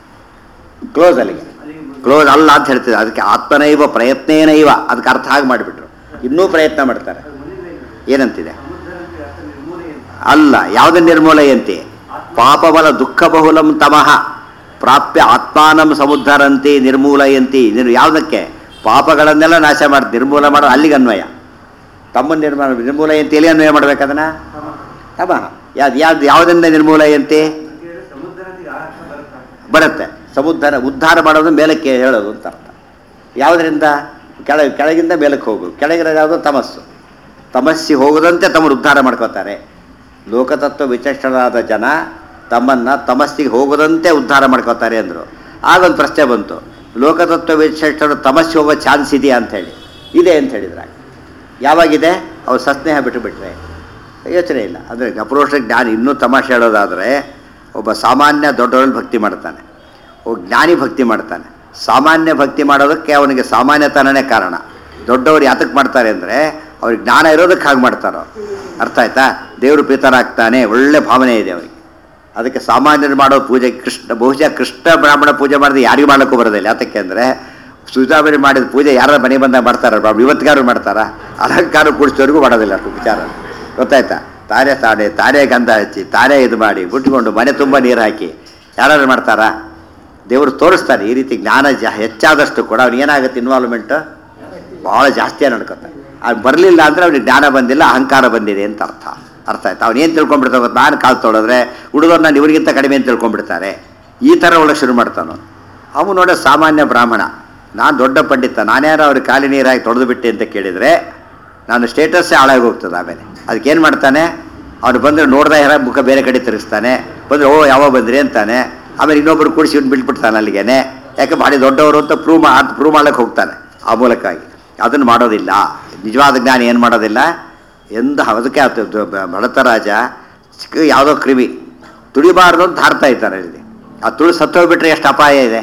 ಕ್ಲೋಸ್ ಅಲ್ಲಿಗೆ ಕ್ಲೋಸ್ ಅಲ್ಲ ಅಂತ ಹೇಳ್ತಿದ್ದೆ ಅದಕ್ಕೆ ಆತ್ಮನೈವ ಪ್ರಯತ್ನೇನೈವ ಅದಕ್ಕೆ ಅರ್ಥ ಹಾಗೆ ಮಾಡಿಬಿಟ್ರು ಇನ್ನೂ ಪ್ರಯತ್ನ ಮಾಡ್ತಾರೆ ಏನಂತಿದೆ ಸಮುದ್ರಕ್ಕೆ ಅರ್ಥ ನಿರ್ಮೂಲ ಎಂತ ಅಲ್ಲ ಯಾವುದೇ ನಿರ್ಮೂಲಯಂತಿ ಪಾಪಬಲ ದುಃಖ ಬಹುಲಂ ತಮಃ ಪ್ರಾಪ್ಯ ಆತ್ಮಾನಂ ಸಮುದ್ಧರಂತಿ ನಿರ್ಮೂಲಯಂತಿ ನಿರ್ ಯಾವುದಕ್ಕೆ ಪಾಪಗಳನ್ನೆಲ್ಲ ನಾಶ ಮಾಡಿ ನಿರ್ಮೂಲ ಮಾಡೋ ಅಲ್ಲಿಗೆ ಅನ್ವಯ ತಮ್ಮ ನಿರ್ಮೂಲ ನಿರ್ಮೂಲಯಂತಿ ಎಲ್ಲಿ ಅನ್ವಯ ಮಾಡ್ಬೇಕದನ್ನ ತಮ ತಮಃ ಯಾವ್ದು ಯಾವ್ದು ಯಾವುದರಿಂದ ನಿರ್ಮೂಲಯಂತಿ ಅಂತ ಹೇಳಿದ್ರೆ ಸಮುದ್ರಕ್ಕೆ ಆ ಅರ್ಥ ಬರುತ್ತೆ ಬರುತ್ತೆ ಸಮುದ್ರ ಉದ್ಧಾರ ಮಾಡೋದು ಮೇಲಕ್ಕೆ ಹೇಳೋದು ಅಂತ ಅರ್ಥ ಯಾವುದರಿಂದ ಕೆಳ ಕೆಳಗಿಂದ ಮೇಲಕ್ಕೆ ಹೋಗು ಕೆಳಗಿರೋದು ಯಾವುದು ತಮಸ್ಸು ತಮಸ್ಸಿಗೆ ಹೋಗದಂತೆ ತಮ್ಮನ್ನು ಉದ್ಧಾರ ಮಾಡ್ಕೋತಾರೆ ಲೋಕತತ್ವ ವಿಚಕ್ಷಣರಾದ ಜನ ತಮ್ಮನ್ನು ತಮಸ್ಸಿಗೆ ಹೋಗದಂತೆ ಉದ್ಧಾರ ಮಾಡ್ಕೋತಾರೆ ಅಂದರು ಆಗೊಂದು ಪ್ರಶ್ನೆ ಬಂತು ಲೋಕತತ್ವ ವಿಚಕ್ಷಣ ತಮಸ್ಸಿಗೆ ಹೋಗೋ ಚಾನ್ಸ್ ಇದೆಯಾ ಅಂಥೇಳಿ ಇದೆ ಅಂತ ಹೇಳಿದ್ರಾಗ ಯಾವಾಗಿದೆ ಅವ್ರು ಸಸ್ನೇಹ ಬಿಟ್ಟು ಬಿಟ್ರೆ ಯೋಚನೆ ಇಲ್ಲ ಅಂದರೆ ಅಪರೋಷ ಜ್ಞಾನ ಇನ್ನೂ ತಮಾಷೆ ಹೇಳೋದಾದರೆ ಒಬ್ಬ ಸಾಮಾನ್ಯ ದೊಡ್ಡವರಲ್ಲಿ ಭಕ್ತಿ ಮಾಡ್ತಾನೆ ಒಬ್ಬ ಜ್ಞಾನಿ ಭಕ್ತಿ ಮಾಡ್ತಾನೆ ಸಾಮಾನ್ಯ ಭಕ್ತಿ ಮಾಡೋದಕ್ಕೆ ಅವನಿಗೆ ಸಾಮಾನ್ಯತನನೇ ಕಾರಣ ದೊಡ್ಡವರು ಯಾತಕ್ಕೆ ಮಾಡ್ತಾರೆ ಅಂದರೆ ಅವ್ರಿಗೆ ಜ್ಞಾನ ಇರೋದಕ್ಕೆ ಹಾಗೆ ಮಾಡ್ತಾರೋ ಅರ್ಥ ಆಯ್ತಾ ದೇವರು ಪ್ರೀತರಾಗ್ತಾನೆ ಒಳ್ಳೆ ಭಾವನೆ ಇದೆ ಅವರಿಗೆ ಅದಕ್ಕೆ ಸಾಮಾನ್ಯರು ಮಾಡೋ ಪೂಜೆ ಕೃಷ್ಣ ಬಹುಶಃ ಕೃಷ್ಣ ಬ್ರಾಹ್ಮಣ ಪೂಜೆ ಮಾಡಿದ್ರೆ ಯಾರಿಗೂ ಮಾಡೋಕ್ಕೂ ಬರೋದಿಲ್ಲ ಯಾತಕ್ಕೆ ಅಂದರೆ ಸುಧಾಮಣಿ ಮಾಡಿದ ಪೂಜೆ ಯಾರ ಮನೆ ಬಂದಾಗ ಮಾಡ್ತಾರ ಬ್ರಾಹ್ಮಣ ಇವತ್ತಿಗಾರು ಮಾಡ್ತಾರಾ ಅಲಂಕಾರ ಕೂಡಿಸೋರಿಗೂ ಮಾಡೋದಿಲ್ಲ ಅಷ್ಟು ವಿಚಾರ ಗೊತ್ತಾಯ್ತಾ ತಾನೇ ತಾನೇ ತಾನೇ ಗಂಧ ಹಚ್ಚಿ ತಾನೇ ಇದು ಮಾಡಿ ಬಿಟ್ಕೊಂಡು ಮನೆ ತುಂಬ ನೀರು ಹಾಕಿ ಯಾರು ಮಾಡ್ತಾರಾ ದೇವರು ತೋರಿಸ್ತಾನೆ ಈ ರೀತಿ ಜ್ಞಾನ ಜಾ ಹೆಚ್ಚಾದಷ್ಟು ಕೂಡ ಅವ್ನಿಗೆ ಏನಾಗುತ್ತೆ ಇನ್ವಾಲ್ವ್ಮೆಂಟ್ ಭಾಳ ಜಾಸ್ತಿಯಾಗಿ ನಡ್ಕೊತಾನೆ ಅದು ಬರಲಿಲ್ಲ ಅಂದರೆ ಅವ್ನಿಗೆ ಜ್ಞಾನ ಬಂದಿಲ್ಲ ಅಹಂಕಾರ ಬಂದಿದೆ ಅಂತ ಅರ್ಥ ಅರ್ಥ ಆಯ್ತು ಅವ್ನು ಏನು ತಿಳ್ಕೊಂಡ್ಬಿಡ್ತಾನೆ ಗೊತ್ತಾ? ನಾನು ಕಾಲು ತೊಳೆದ್ರೆ ಹುಡುಗರು ನಾನು ಇವ್ರಿಗಿಂತ ಕಡಿಮೆ ಅಂತ ತಿಳ್ಕೊಂಡ್ಬಿಡ್ತಾರೆ ಈ ಥರ ಒಳಗೆ ಶುರು ಮಾಡ್ತಾನು ಅವನು ನೋಡ ಸಾಮಾನ್ಯ ಬ್ರಾಹ್ಮಣ ನಾನು ದೊಡ್ಡ ಪಂಡಿತ ನಾನ್ಯಾರು ಅವ್ರಿಗೆ ಖಾಲಿ ನೀರಾಗಿ ತೊಳೆದು ಬಿಟ್ಟೆ ಅಂತ ಕೇಳಿದರೆ ನಾನು ಸ್ಟೇಟಸ್ಸೇ ಹಾಳಾಗಿ ಹೋಗ್ತದೆ ಆಮೇಲೆ ಅದಕ್ಕೇನು ಮಾಡ್ತಾನೆ ಅವ್ನು ಬಂದರೆ ನೋಡ್ದೆ ಯಾರ ಮುಖ ಬೇರೆ ಕಡೆ ತಿರುಗಿಸ್ತಾನೆ ಬಂದರೆ ಓ ಯಾವಾಗ ಬಂದ್ರಿ ಅಂತಾನೆ ಆಮೇಲೆ ಇನ್ನೊಬ್ಬರು ಕೂಡಿಸಿ ಇವ್ನು ಬಿಟ್ಬಿಡ್ತಾನೆ ಅಲ್ಲಿಗೇನೆ ಯಾಕೆ ಭಾರಿ ದೊಡ್ಡವರು ಅಂತ ಪ್ರೂವ್ ಮಾ ಪ್ರೂವ್ ಮಾಡ್ಲಿಕ್ಕೆ ಹೋಗ್ತಾನೆ ಆ ಮೂಲಕವಾಗಿ ಅದನ್ನು ಮಾಡೋದಿಲ್ಲ ನಿಜವಾದ ಜ್ಞಾನ ಏನು ಮಾಡೋದಿಲ್ಲ ಎಂದ ಅದಕ್ಕೆ ಆತ ಬಡತ ರಾಜ ಚಿಕ್ಕ ಯಾವುದೋ ಕ್ರಿಮಿ ತುಳಿಬಾರ್ದು ಅಂತ ಹಾರ್ತಾ ಇದ್ದಾನೆ ಇಲ್ಲಿ ಆ ತುಳಿ ಸತ್ತೋಗ್ಬಿಟ್ರೆ ಎಷ್ಟು ಅಪಾಯ ಇದೆ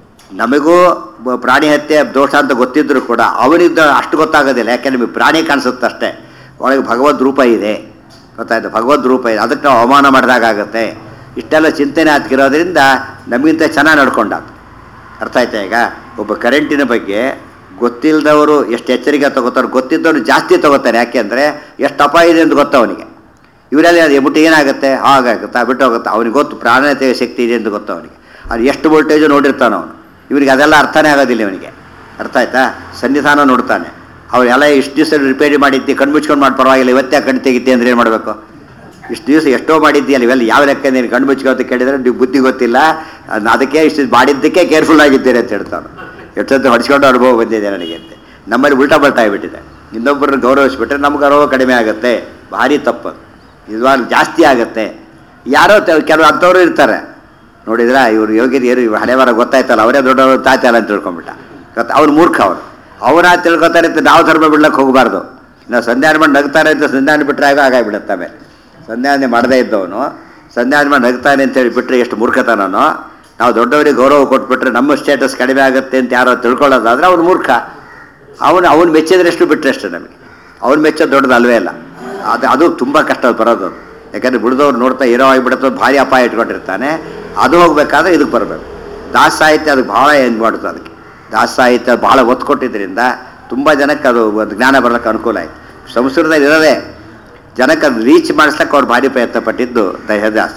ನಮಗೂ ಬ- ಪ್ರಾಣಿ ಹತ್ಯೆ ದೋಷ ಅಂತ ಗೊತ್ತಿದ್ರು ಕೂಡ ಅವನಿದ್ದ ಅಷ್ಟು ಗೊತ್ತಾಗೋದಿಲ್ಲ ಯಾಕೆ ನಿಮಗೆ ಪ್ರಾಣಿ ಕಾಣಿಸುತ್ತೆ ಅಷ್ಟೇ ಒಳಗೆ ಭಗವದ್ ರೂಪ ಇದೆ ಗೊತ್ತಾಯ್ತು ಭಗವದ್ ರೂಪ ಇದೆ ಅದಕ್ಕೆ ನಾವು ಅವಮಾನ ಮಾಡಿದಾಗತ್ತೆ ಇಷ್ಟೆಲ್ಲ ಚಿಂತನೆ ಆಗ್ತಿರೋದ್ರಿಂದ ನಮಗಿಂತ ಚೆನ್ನಾಗಿ ನಡ್ಕೊಂಡ ಅರ್ಥ ಆಯ್ತಾ ಈಗ ಒಬ್ಬ ಕರೆಂಟಿನ ಬಗ್ಗೆ ಗೊತ್ತಿಲ್ಲದವರು ಎಷ್ಟು ಎಚ್ಚರಿಕೆ ತಗೋತಾರೆ ಗೊತ್ತಿದ್ದವರು ಜಾಸ್ತಿ ತಗೋತಾರೆ ಯಾಕೆಂದರೆ ಎಷ್ಟು ಅಪಾಯ ಇದೆ ಅಂತ ಗೊತ್ತು ಅವನಿಗೆ ಇವರೆಲ್ಲ ಅದು ಎಬಿಟ್ಟು ಏನಾಗುತ್ತೆ ಹಾಗಾಗುತ್ತಾ ಬಿಟ್ಟು ಹೋಗುತ್ತಾ ಅವನಿಗೆ ಗೊತ್ತು ಪ್ರಾಣತೆಯ ಶಕ್ತಿ ಇದೆ ಅಂತ ಗೊತ್ತು ಅವನಿಗೆ ಅದು ಎಷ್ಟು ವೋಲ್ಟೇಜು ನೋಡಿರ್ತಾನೆ ಅವನು ಇವನಿಗೆ ಅದೆಲ್ಲ ಅರ್ಥನೇ ಆಗೋದಿಲ್ಲ ಇವನಿಗೆ ಅರ್ಥ ಆಯ್ತಾ ಸನ್ನಿಧಾನ ನೋಡ್ತಾನೆ ಅವರೆಲ್ಲ ಇಷ್ಟು ದಿವಸ ರಿಪೇರಿ ಮಾಡಿದ್ದಿ ಕಣ್ಣು ಮುಚ್ಕೊಂಡು ಮಾಡಿ ಪರವಾಗಿಲ್ಲ ಇವತ್ತೇ ಕಣ್ಣು ತೆಗಿದ್ದೆ ಅಂದ್ರೆ ಏನು ಮಾಡಬೇಕು ಇಷ್ಟು ದಿವಸ ಎಷ್ಟೋ ಮಾಡಿದ್ದೀಯಲ್ಲ ಇವೆಲ್ಲ ಯಾವ ಲೆಕ್ಕ ನೀನು ಕಣ್ಣು ಮುಚ್ಕೋ ಅಂತ ಕೇಳಿದರೆ ನೀವು ಬುದ್ಧಿ ಗೊತ್ತಿಲ್ಲ ಅದ್ನ ಅದಕ್ಕೆ ಇಷ್ಟು ಮಾಡಿದ್ದಕ್ಕೆ ಕೇರ್ಫುಲ್ ಆಗಿದ್ದೀರಿ ಅಂತ ಹೇಳ್ತಾನೆ ಎಷ್ಟೊತ್ತು ಹೊಡಿಸ್ಕೊಂಡು ಅನುಭವ ಬಂದಿದೆ ನನಗೆ ಅಂತ ನಮ್ಮಲ್ಲಿ ಉಲ್ಟಾ ಬಲ್ಟಾ ಆಗಿಬಿಟ್ಟಿದೆ ಇನ್ನೊಬ್ಬರನ್ನ ಗೌರವಿಸ್ಬಿಟ್ರೆ ನಮ್ಗೆ ಗೌರವ ಕಡಿಮೆ ಆಗುತ್ತೆ ಭಾರಿ ತಪ್ಪು ಇವಾಗ ಜಾಸ್ತಿ ಆಗುತ್ತೆ ಯಾರೋ ತ- ಕೆಲವು ಅಂಥವ್ರು ಇರ್ತಾರೆ ನೋಡಿದ್ರ ಇವ್ರು ಯೋಗ್ಯರು ಇವ್ರು ಹಣೆ ವಾರ ಗೊತ್ತಾಯ್ತಲ್ಲ ಅವರೇ ದೊಡ್ಡವರು ತಾಯ್ತಲ್ಲ ಅಂತ ತಿಳ್ಕೊಂಬಿಟ್ಟ ಗೊತ್ತಾ ಅವ್ರು ಮೂರ್ಖ ಅವರು ಅವರ ತಿಳ್ಕೊತಾರೆ ಅಂತ ನಾವು ಧರ್ಮ ಬಿಡ್ಲಕ್ಕೆ ಹೋಗಬಾರ್ದು ನಾವು ಸಂಧ್ಯಾನ ಮಾಡಿ ನಗ್ತಾರೆ ಅಂತ ಸಂಧ್ಯಾನ ಬಿಟ್ಟರೆ ಆಗ ಆಗಾಗ್ಬಿಡುತ್ತೆ ಆಮೇಲೆ ಸಂಧ್ಯಾನೆ ಮಾಡದೇ ಇದ್ದವನು ಸಂಧ್ಯಾನ ಮಾಡಿ ನಗ್ತಾನೆ ಅಂತೇಳಿ ಬಿಟ್ಟರೆ ಎಷ್ಟು ಮೂರ್ಖತನೋ ನಾವು ದೊಡ್ಡವರಿಗೆ ಗೌರವ ಕೊಟ್ಬಿಟ್ರೆ ನಮ್ಮ ಸ್ಟೇಟಸ್ ಕಡಿಮೆ ಆಗುತ್ತೆ ಅಂತ ಯಾರೋ ತಿಳ್ಕೊಳ್ಳೋದಾದ್ರೆ ಅವ್ನು ಮೂರ್ಖ ಅವನು ಅವ್ನು ಮೆಚ್ಚಿದ್ರೆಷ್ಟು ಬಿಟ್ಟರೆಷ್ಟು ನಮಗೆ ಅವ್ನು ಮೆಚ್ಚೋದು ದೊಡ್ಡದು ಅಲ್ವೇ ಇಲ್ಲ ಅದು ಅದು ತುಂಬ ಕಷ್ಟ ಬರೋದು ಅದು. ಯಾಕಂದ್ರೆ ಬಿಡ್ದವ್ರು ನೋಡ್ತಾ ಹೀರೋ ಆಗಿಬಿಡುತ್ತೋ ಭಾರಿ ಅಪಾಯ ಇಟ್ಕೊಂಡಿರ್ತಾನೆ ಅದು ಹೋಗ್ಬೇಕಾದ್ರೆ ಇದಕ್ಕೆ ಬರಬೇಕು ದಾಸ ಸಾಹಿತ್ಯ ಅದಕ್ಕೆ ಭಾಳ ಏನು ಮಾಡುತ್ತೆ ಅದಕ್ಕೆ ದಾಸ ಸಾಹಿತ್ಯ ಭಾಳ ಒತ್ತು ಕೊಟ್ಟಿದ್ದರಿಂದ ತುಂಬ ಜನಕ್ಕೆ ಅದು ಒಂದು ಜ್ಞಾನ ಬರಲಿಕ್ಕೆ ಅನುಕೂಲ ಆಯಿತು ಸಂಸ್ಕೃತದಲ್ಲಿ ಇರೋದೇ ಜನಕ್ಕೆ ಅದು ರೀಚ್ ಮಾಡಿಸ್ಲಿಕ್ಕೆ ಅವ್ರು ಭಾರಿ ಪ್ರಯತ್ನ ಪಟ್ಟಿದ್ದು ದಹದಾಸ